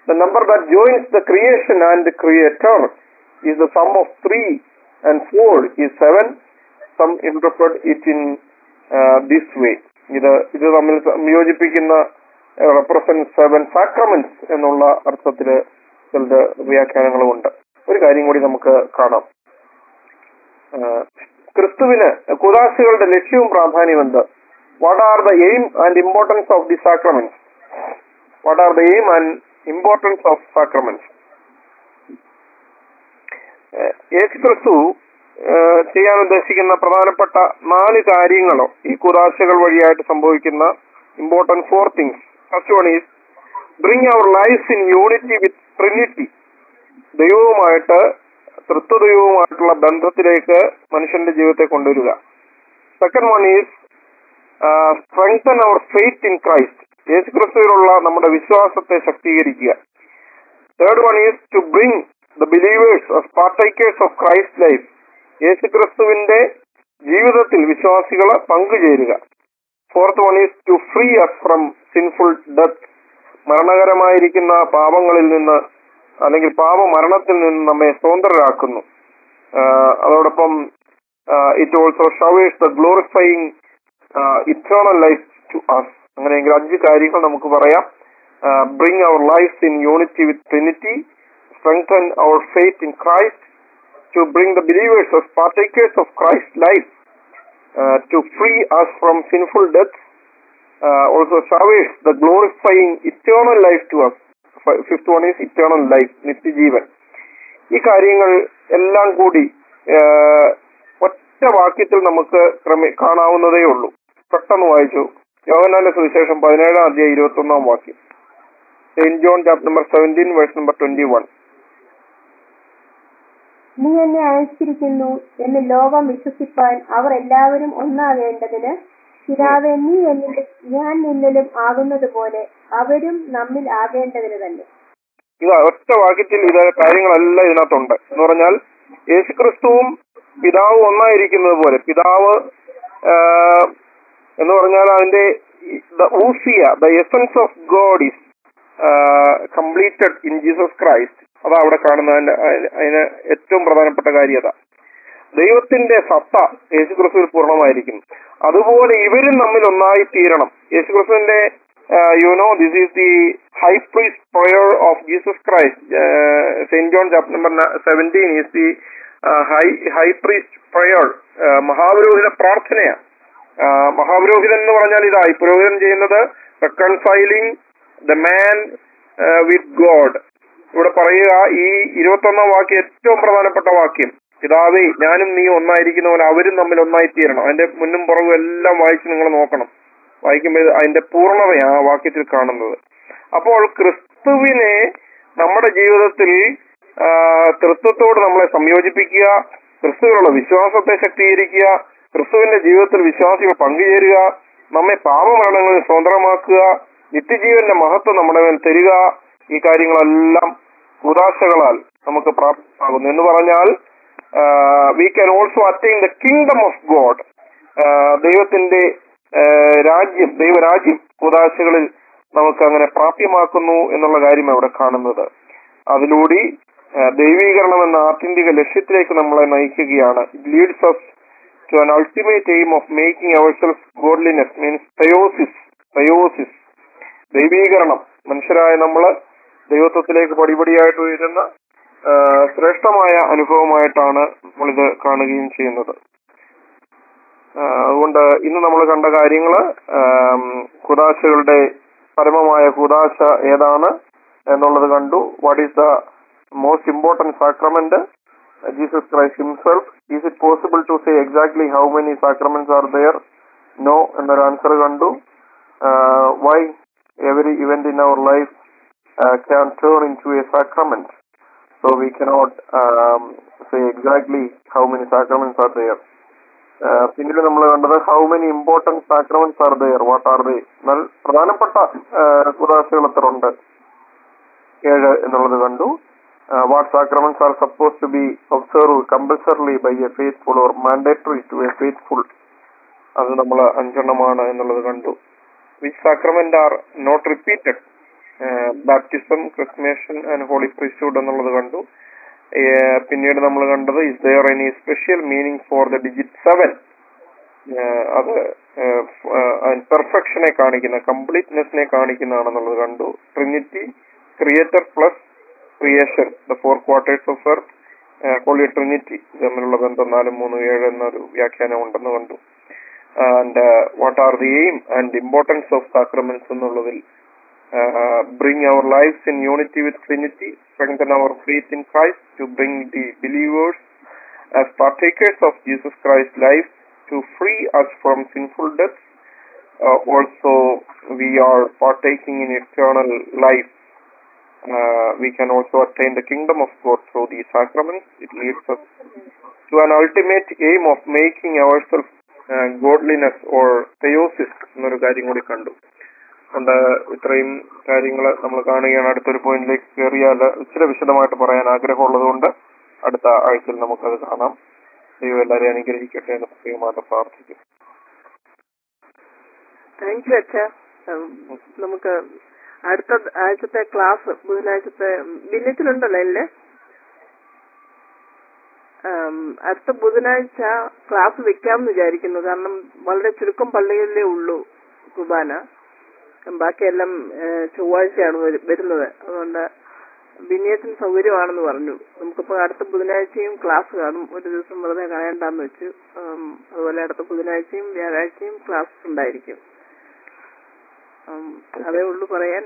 The number that joins the creation and the creator is the sum of three and four is seven. Some interpret it in uh, this way. ഇത് ഇത് തമ്മിൽ സംയോജിപ്പിക്കുന്ന represent seven sacraments എന്നുള്ള അർത്ഥത്തില് ചിലത് വ്യാഖ്യാനങ്ങളുമുണ്ട് ഒരു കാര്യം കൂടി നമുക്ക് കാണാം ആഹ് ക്രിസ്തുവിന് കുദാശികളുടെ ലക്ഷ്യവും പ്രാധാന്യം എന്ത് what are the aim and importance of the sacraments what are the aim and importance of sacraments യേശു ക്രിസ്തു ഏഹ് ചെയ്യാൻ ഉദ്ദേശിക്കുന്ന പ്രധാനപ്പെട്ട നാല് കാര്യങ്ങളോ ഈ കുദാശകൾ വഴിയായിട്ട് സംഭവിക്കുന്ന important four things first one is bring our life in unity with Trinity ദൈവവുമായിട്ട് തൃത്വദൈവവുമായിട്ടുള്ള ബന്ധത്തിലേക്ക് മനുഷ്യന്റെ ജീവിതത്തെ കൊണ്ടുവരിക second one is strengthen our faith in Christ യേശു ക്രിസ്തുവിലുള്ള നമ്മുടെ വിശ്വാസത്തെ ശക്തീകരിക്കുക third one is to bring the believers as partakers of Christ life യേശു ക്രിസ്തുവിന്റെ ജീവിതത്തിൽ വിശ്വാസികൾ പങ്കുചേരുക fourth one is to free us from sinful death മരണകരമായിരിക്കുന്ന പാപങ്ങളിൽ നിന്ന് അല്ലെങ്കിൽ പാപമരണത്തിൽ നിന്ന് നമ്മെ സ്വതന്ത്രരാക്കുന്നു ആഹ് അതോടൊപ്പം it also showers the glorifying eternal life to us അങ്ങനെയെങ്കിൽ അഞ്ച് കാര്യങ്ങൾ നമുക്ക് പറയാം bring our life in unity with Trinity strengthen our faith in Christ, to bring the believers as partakers of Christ's life, uh, to free us from sinful death, uh, also showers the glorifying eternal life to us. Fi- Fifth one is eternal life, നിത്യജീവൻ ഈ കാര്യങ്ങൾ എല്ലാം കൂടി ആഹ്, ഒറ്റ വാക്യത്തിൽ നമുക്ക് ക്രമേ കാണാവുന്നതേ ഉള്ളൂ പെട്ടെന്ന് വായിച്ചു യോഹനാന്റെ സുവിശേഷം പതിനേഴാം അധ്യായം ഇരുപത്തി ഒന്നാം വാക്യം Saint John chapter number seventeen verse number twenty one നീ എന്നെ അയച്ചിരിക്കുന്നു എന്ന് ലോകം വിശ്വസിപ്പാൻ അവർ എല്ലാവരും ഒന്നാകേണ്ടതിന് പിതാവെ നീ എന്നിലും ഞാൻ നിന്നിലും ആകുന്നത് പോലെ അവരും നമ്മിൽ ആകേണ്ടതിന് തന്നെ ഇത് ഒറ്റ വാക്യത്തിൽ ഇത് കാര്യങ്ങളെല്ലാം ഇതിനകത്തുണ്ട് എന്ന് പറഞ്ഞാൽ യേശുക്രിസ്തുവും പിതാവും ഒന്നായിരിക്കുന്നത് പോലെ പിതാവ് ആഹ്, എന്ന് പറഞ്ഞാൽ അതിന്റെ the ousia the essence of God is completed in Jesus Christ അതാ അവിടെ കാണുന്ന അതിന്റെ അതിന് അതിന് ഏറ്റവും പ്രധാനപ്പെട്ട കാര്യത ദൈവത്തിന്റെ സത്ത യേശുക്രിസ്തുവിൽ പൂർണ്ണമായിരിക്കുന്നു അതുപോലെ ഇവരും തമ്മിൽ ഒന്നായി തീരണം യേശുക്രിസ്തുവിന്റെ you know this is the high priest prayer of Jesus Christ Saint John chapter number seventeen is the high high priest prayer മഹാപുരോഹിത പ്രാർത്ഥനയാണ് മഹാപുരോഹിതൻ എന്ന് പറഞ്ഞാൽ ഇതാ ഈ പുരോഹിതൻ ചെയ്യുന്നത് reconciling the man with God ഇവിടെ പറയുക ഈ ഇരുപത്തൊന്നാം വാക്യം ഏറ്റവും പ്രധാനപ്പെട്ട വാക്യം പിതാവേ ഞാനും നീ ഒന്നായിരിക്കുന്ന പോലെ അവരും തമ്മിൽ ഒന്നായി തീരണം അതിന്റെ മുന്നും പുറകും എല്ലാം വായിച്ച് നിങ്ങൾ നോക്കണം വായിക്കുമ്പോൾ ഇത് അതിന്റെ പൂർണ്ണതയാണ് ആ വാക്യത്തിൽ കാണുന്നത് അപ്പോൾ ക്രിസ്തുവിനെ നമ്മുടെ ജീവിതത്തിൽ ആ, തൃത്വത്തോട് നമ്മളെ സംയോജിപ്പിക്കുക ക്രിസ്തുവിനുള്ള വിശ്വാസത്തെ ശക്തീകരിക്കുക ക്രിസ്തുവിന്റെ ജീവിതത്തിൽ വിശ്വാസികൾ പങ്കുചേരുക നമ്മെ പാപമരണങ്ങളിൽ സ്വതന്ത്രമാക്കുക നിത്യജീവന്റെ മഹത്വം നമ്മുടെ മേൽ തരിക ഈ കാര്യങ്ങളെല്ലാം ഉദാശകളാൽ നമുക്ക് പ്രാപ്തമാകുന്നു എന്ന് പറഞ്ഞാൽ we can also attain the kingdom of God ദൈവത്തിന്റെ ആ, രാജ്യം ദൈവരാജ്യം ഉദാശകളിൽ നമുക്ക് അങ്ങനെ പ്രാപ്യമാക്കുന്നു എന്നുള്ള കാര്യം അവിടെ കാണുന്നത് അതിലൂടെ ആ, ദൈവീകരണം എന്ന ആത്യന്തിക ലക്ഷ്യത്തിലേക്ക് നമ്മളെ നയിക്കുകയാണ് it leads us to an ultimate aim of making ourselves godliness means theosis theosis ദൈവീകരണം മനുഷ്യരായ നമ്മൾ ദൈവത്വത്തിലേക്ക് പടിപടിയായിട്ട് ഉയരുന്ന ആ, ശ്രേഷ്ഠമായ അനുഭവമായിട്ടാണ് നമ്മളിത് കാണുകയും ചെയ്യുന്നത് ആ, അതുകൊണ്ട് ഇന്ന് നമ്മൾ കണ്ട കാര്യങ്ങള് ആം, കുദാശകളുടെ പരമമായ കുദാശ ഏതാണ് എന്നുള്ളത് കണ്ടു what is the most important sacrament Jesus Christ himself is it possible to say exactly how many sacraments are there no എന്നൊരു ആൻസർ കണ്ടു why every event in our life can turn into a sacrament so we cannot say exactly how many sacraments are there പിന്നീട് നമ്മൾ കണ്ടത് how many important sacraments are there what are they എന്നാൽ പ്രധാനപ്പെട്ട കുദാശകൾ എത്ര ഉണ്ട് ഏഴ് എന്നുള്ളത് കണ്ടു what sacraments are suppose to be observe compulsorily by a faithful or mandatory to a faithful അത് നമ്മൾ അഞ്ചെണ്ണമാണ് എന്നുള്ളത് കണ്ടു which sacrament are not repeated baptism chrismation and holy priesthood എന്നുള്ളത് കണ്ടു ഏഹ് പിന്നീട് നമ്മൾ കണ്ടത് is there any special meaning for the digit seven അത് പെർഫെക്ഷനെ കാണിക്കുന്ന കംപ്ലീറ്റ്നെസ്സിനെ കാണിക്കുന്നതാണെന്നുള്ളത് കണ്ടു Trinity creator plus creation the four quarters of earth Holy Trinity തമ്മിലുള്ള ബന്ധം നാലും മൂന്നും ഏഴ് എന്നൊരു വ്യാഖ്യാനം ഉണ്ടെന്ന് കണ്ടു and what are the aim and importance of sacraments എന്നുള്ളതിൽ bring our lifes in unity with Trinity strengthen our faith in Christ to bring the believers as partakers of Jesus Christ life to free us from sinful death. Uh, also, we are partaking in eternal life. Uh, we can also attain the kingdom of God through these sacraments. It leads us to an ultimate aim of making ourselves uh, godliness or theosis എന്നൊരു കാര്യം കൂടി കണ്ടു അതുകൊണ്ട് ഇത്രയും കാര്യങ്ങൾ നമ്മൾ കാണുകയാണ് അടുത്തൊരു പോയിന്റിലേക്ക് കയറിയാൽ ഇച്ചിരി വിശദമായിട്ട് പറയാൻ ആഗ്രഹമുള്ളത് കൊണ്ട് അടുത്ത ആഴ്ചയിൽ നമുക്കത് കാണാം ദൈവം എല്ലാവരെയും അനുഗ്രഹിക്കട്ടെ എന്ന് പ്രത്യേകമായിട്ട് പ്രാർത്ഥിക്കും താങ്ക് യു അച്ഛ നമുക്ക് അടുത്ത ആഴ്ചത്തെ ക്ലാസ് ബുധനാഴ്ചത്തെ ഭിന്നത്തിലുണ്ടല്ലോ അല്ലേ അടുത്ത ബുധനാഴ്ച ക്ലാസ് വെക്കാമെന്ന് വിചാരിക്കുന്നു കാരണം വളരെ ചുരുക്കം പള്ളികളിലേ ഉള്ളൂ കുർബാന ബാക്കിയെല്ലാം ഏഹ്, ചൊവ്വാഴ്ചയാണ് വരു- വരുന്നത് അതുകൊണ്ട് ബിനിയത്തിന് സൗകര്യമാണെന്ന് പറഞ്ഞു നമുക്കിപ്പോ അടുത്ത ബുധനാഴ്ചയും ക്ലാസ് കാണും ഒരു ദിവസം വെറുതെ കളയണ്ടെന്ന് വെച്ചു ഉം, അതുപോലെ അടുത്ത ബുധനാഴ്ചയും വ്യാഴാഴ്ചയും ക്ലാസ് ഉണ്ടായിരിക്കും ഉം, അതേ ഉള്ളൂ പറയാൻ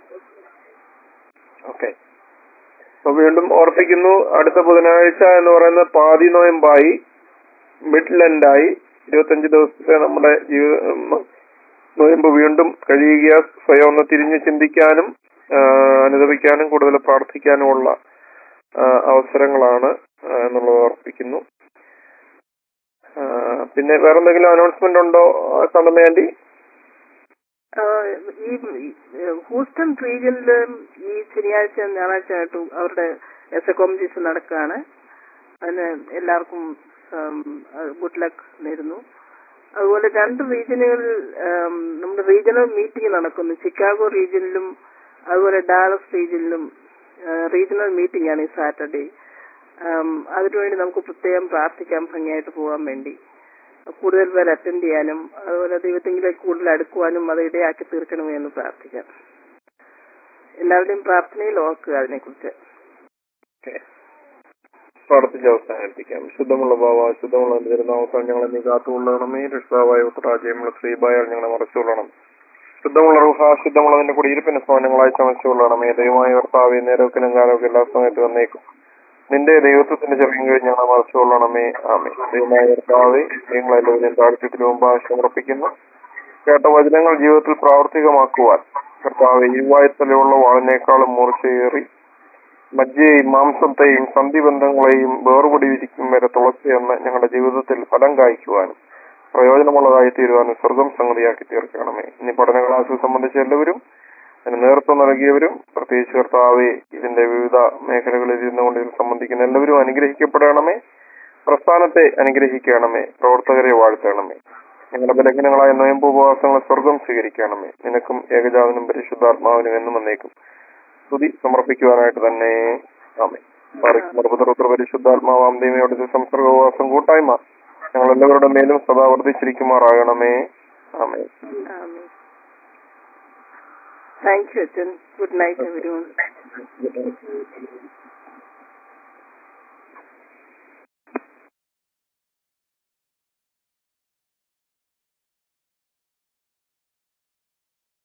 ഓക്കെ അപ്പൊ വീണ്ടും ഓർപ്പിക്കുന്നു അടുത്ത ബുധനാഴ്ച എന്ന് പറയുന്നത് പാതി നോയമ്പായി മിഡ് ലെൻഡായി ഇരുപത്തഞ്ച് ദിവസത്തെ നമ്മുടെ ജീവിത ഉം, നോയമ്പ് വീണ്ടും കഴിയുക സ്വയം ഒന്ന് തിരിഞ്ഞ് ചിന്തിക്കാനും ആ, അനുദപിക്കാനും കൂടുതൽ പ്രാർത്ഥിക്കാനുമുള്ള ആ, അവസരങ്ങളാണ് ആ, എന്നുള്ളത് ഓർപ്പിക്കുന്നു ആ, പിന്നെ വേറെ എന്തെങ്കിലും അനൗൺസ്മെന്റ് ഉണ്ടോ സണ്ടമ്മ ആന്റി ആഹ് ഈ ഈ, ഏഹ്, ഹൂസ്റ്റൺ റീജിയനില് ഈ ശനിയാഴ്ച ഞായറാഴ്ച ആയിട്ട് അവരുടെ എസ് എ കോമ്പറ്റീഷൻ നടക്കുകയാണ് അതിന് എല്ലാവർക്കും ഗുഡ് ലക്ക് നേരുന്നു അതുപോലെ രണ്ട് റീജിയനുകളിൽ ആം, നമ്മുടെ റീജിയണൽ മീറ്റിംഗ് നടക്കുന്നു ചിക്കാഗോ റീജിയനിലും അതുപോലെ ഡാലസ് റീജിയനിലും റീജിയണൽ മീറ്റിംഗ് ആണ് ഈ സാറ്റർഡേ അതിനുവേണ്ടി നമുക്ക് പ്രത്യേകം പ്രാർത്ഥിക്കാം ഭംഗിയായിട്ട് പോകാൻ വേണ്ടി കൂടുതൽ പേർ അറ്റൻഡ് ചെയ്യാനും അതുപോലെ ദൈവത്തെങ്കിലേക്ക് കൂടുതൽ അടുക്കുവാനും അത് ഇടയാക്കി തീർക്കണമേ എന്ന് പ്രാർത്ഥിക്കാം എല്ലാവരുടെയും പ്രാർത്ഥനയിൽ ഓർക്കുക അതിനെക്കുറിച്ച് പ്രാർത്ഥിച്ച് അവസാനിപ്പിക്കാം ശുദ്ധമുള്ള ഭാവ ശുദ്ധമുള്ള തിരുനാമത്താൽ ഞങ്ങളെ നീ കാത്തുകൊള്ളണമേ രക്ഷിതാവായ ഉത്തരാജയമുള്ള ശ്രീബായാൽ ഞങ്ങളെ മറച്ചുകൊള്ളണം ശുദ്ധമുള്ള റുഹ ശുദ്ധമുള്ളതിന്റെ കൂടി ഇരുപ്പിന് സ്വാനങ്ങളായി ചമച്ചുകൊള്ളണമേ ദൈവമായ ഭർത്താവെ നേരത്തിനും കാലമൊക്കെ എല്ലാ സമയത്ത് വന്നേക്കും നിന്റെ ദൈവത്വത്തിന്റെ ചെറിയ കഴിഞ്ഞ് ഞങ്ങളെ മറച്ചുകൊള്ളണമേ ആമേ ദൈവമായ ഭർത്താവെ നിങ്ങളെല്ലാവരും താഴ്ചത്തിന് മുമ്പ് സമർപ്പിക്കുന്നു കേട്ട വചനങ്ങൾ ജീവിതത്തിൽ പ്രാവർത്തികമാക്കുവാൻ കർത്താവ് ഇരുവായത്തലയുള്ള വാളിനേക്കാളും മൂർച്ചയേറി മജ്ജയെയും മാംസത്തെയും സന്ധിബന്ധങ്ങളെയും വേർപൊടിയിരിക്കും വരെ തുളച്ചെന്ന് ഞങ്ങളുടെ ജീവിതത്തിൽ ഫലം കായ്ക്കുവാനും പ്രയോജനമുള്ളതായി തീരുവാനും സ്വർഗം സംഗതിയാക്കി തീർക്കണമേ ഇനി പഠന ക്ലാസ് സംബന്ധിച്ച എല്ലാവരും അതിന് നേതൃത്വം നൽകിയവരും പ്രത്യേകിച്ച് കർത്താവെ ഇതിന്റെ വിവിധ മേഖലകളിൽ ഇരുന്നുകൊണ്ട് ഇതിൽ സംബന്ധിക്കുന്ന എല്ലാവരും അനുഗ്രഹിക്കപ്പെടണമേ പ്രസ്ഥാനത്തെ അനുഗ്രഹിക്കണമേ പ്രവർത്തകരെ വാഴ്ത്തണമേ ഞങ്ങളുടെ ബലഹീനങ്ങളായ നോയമ്പ് ഉപവാസങ്ങളെ സ്വർഗം സ്വീകരിക്കണമേ നിനക്കും ഏകജാതനും പരിശുദ്ധാത്മാവിനും എന്നും വന്നേക്കും സ്തുതി സമർപ്പിക്കുവാനായിട്ട് തന്നെ ആമേ മറുപുത്ര പരിശുദ്ധാത്മാവാം ദൈവയുടെ സംസർഗവാസം കൂട്ടായ്മ ഞങ്ങൾ എല്ലാവരുടെ മേലും സദാ വർദ്ധിച്ചിരിക്കുമാറാകണമേ ആമേ താങ്ക് യു അച്ഛൻ ഗുഡ് നൈറ്റ് എവരി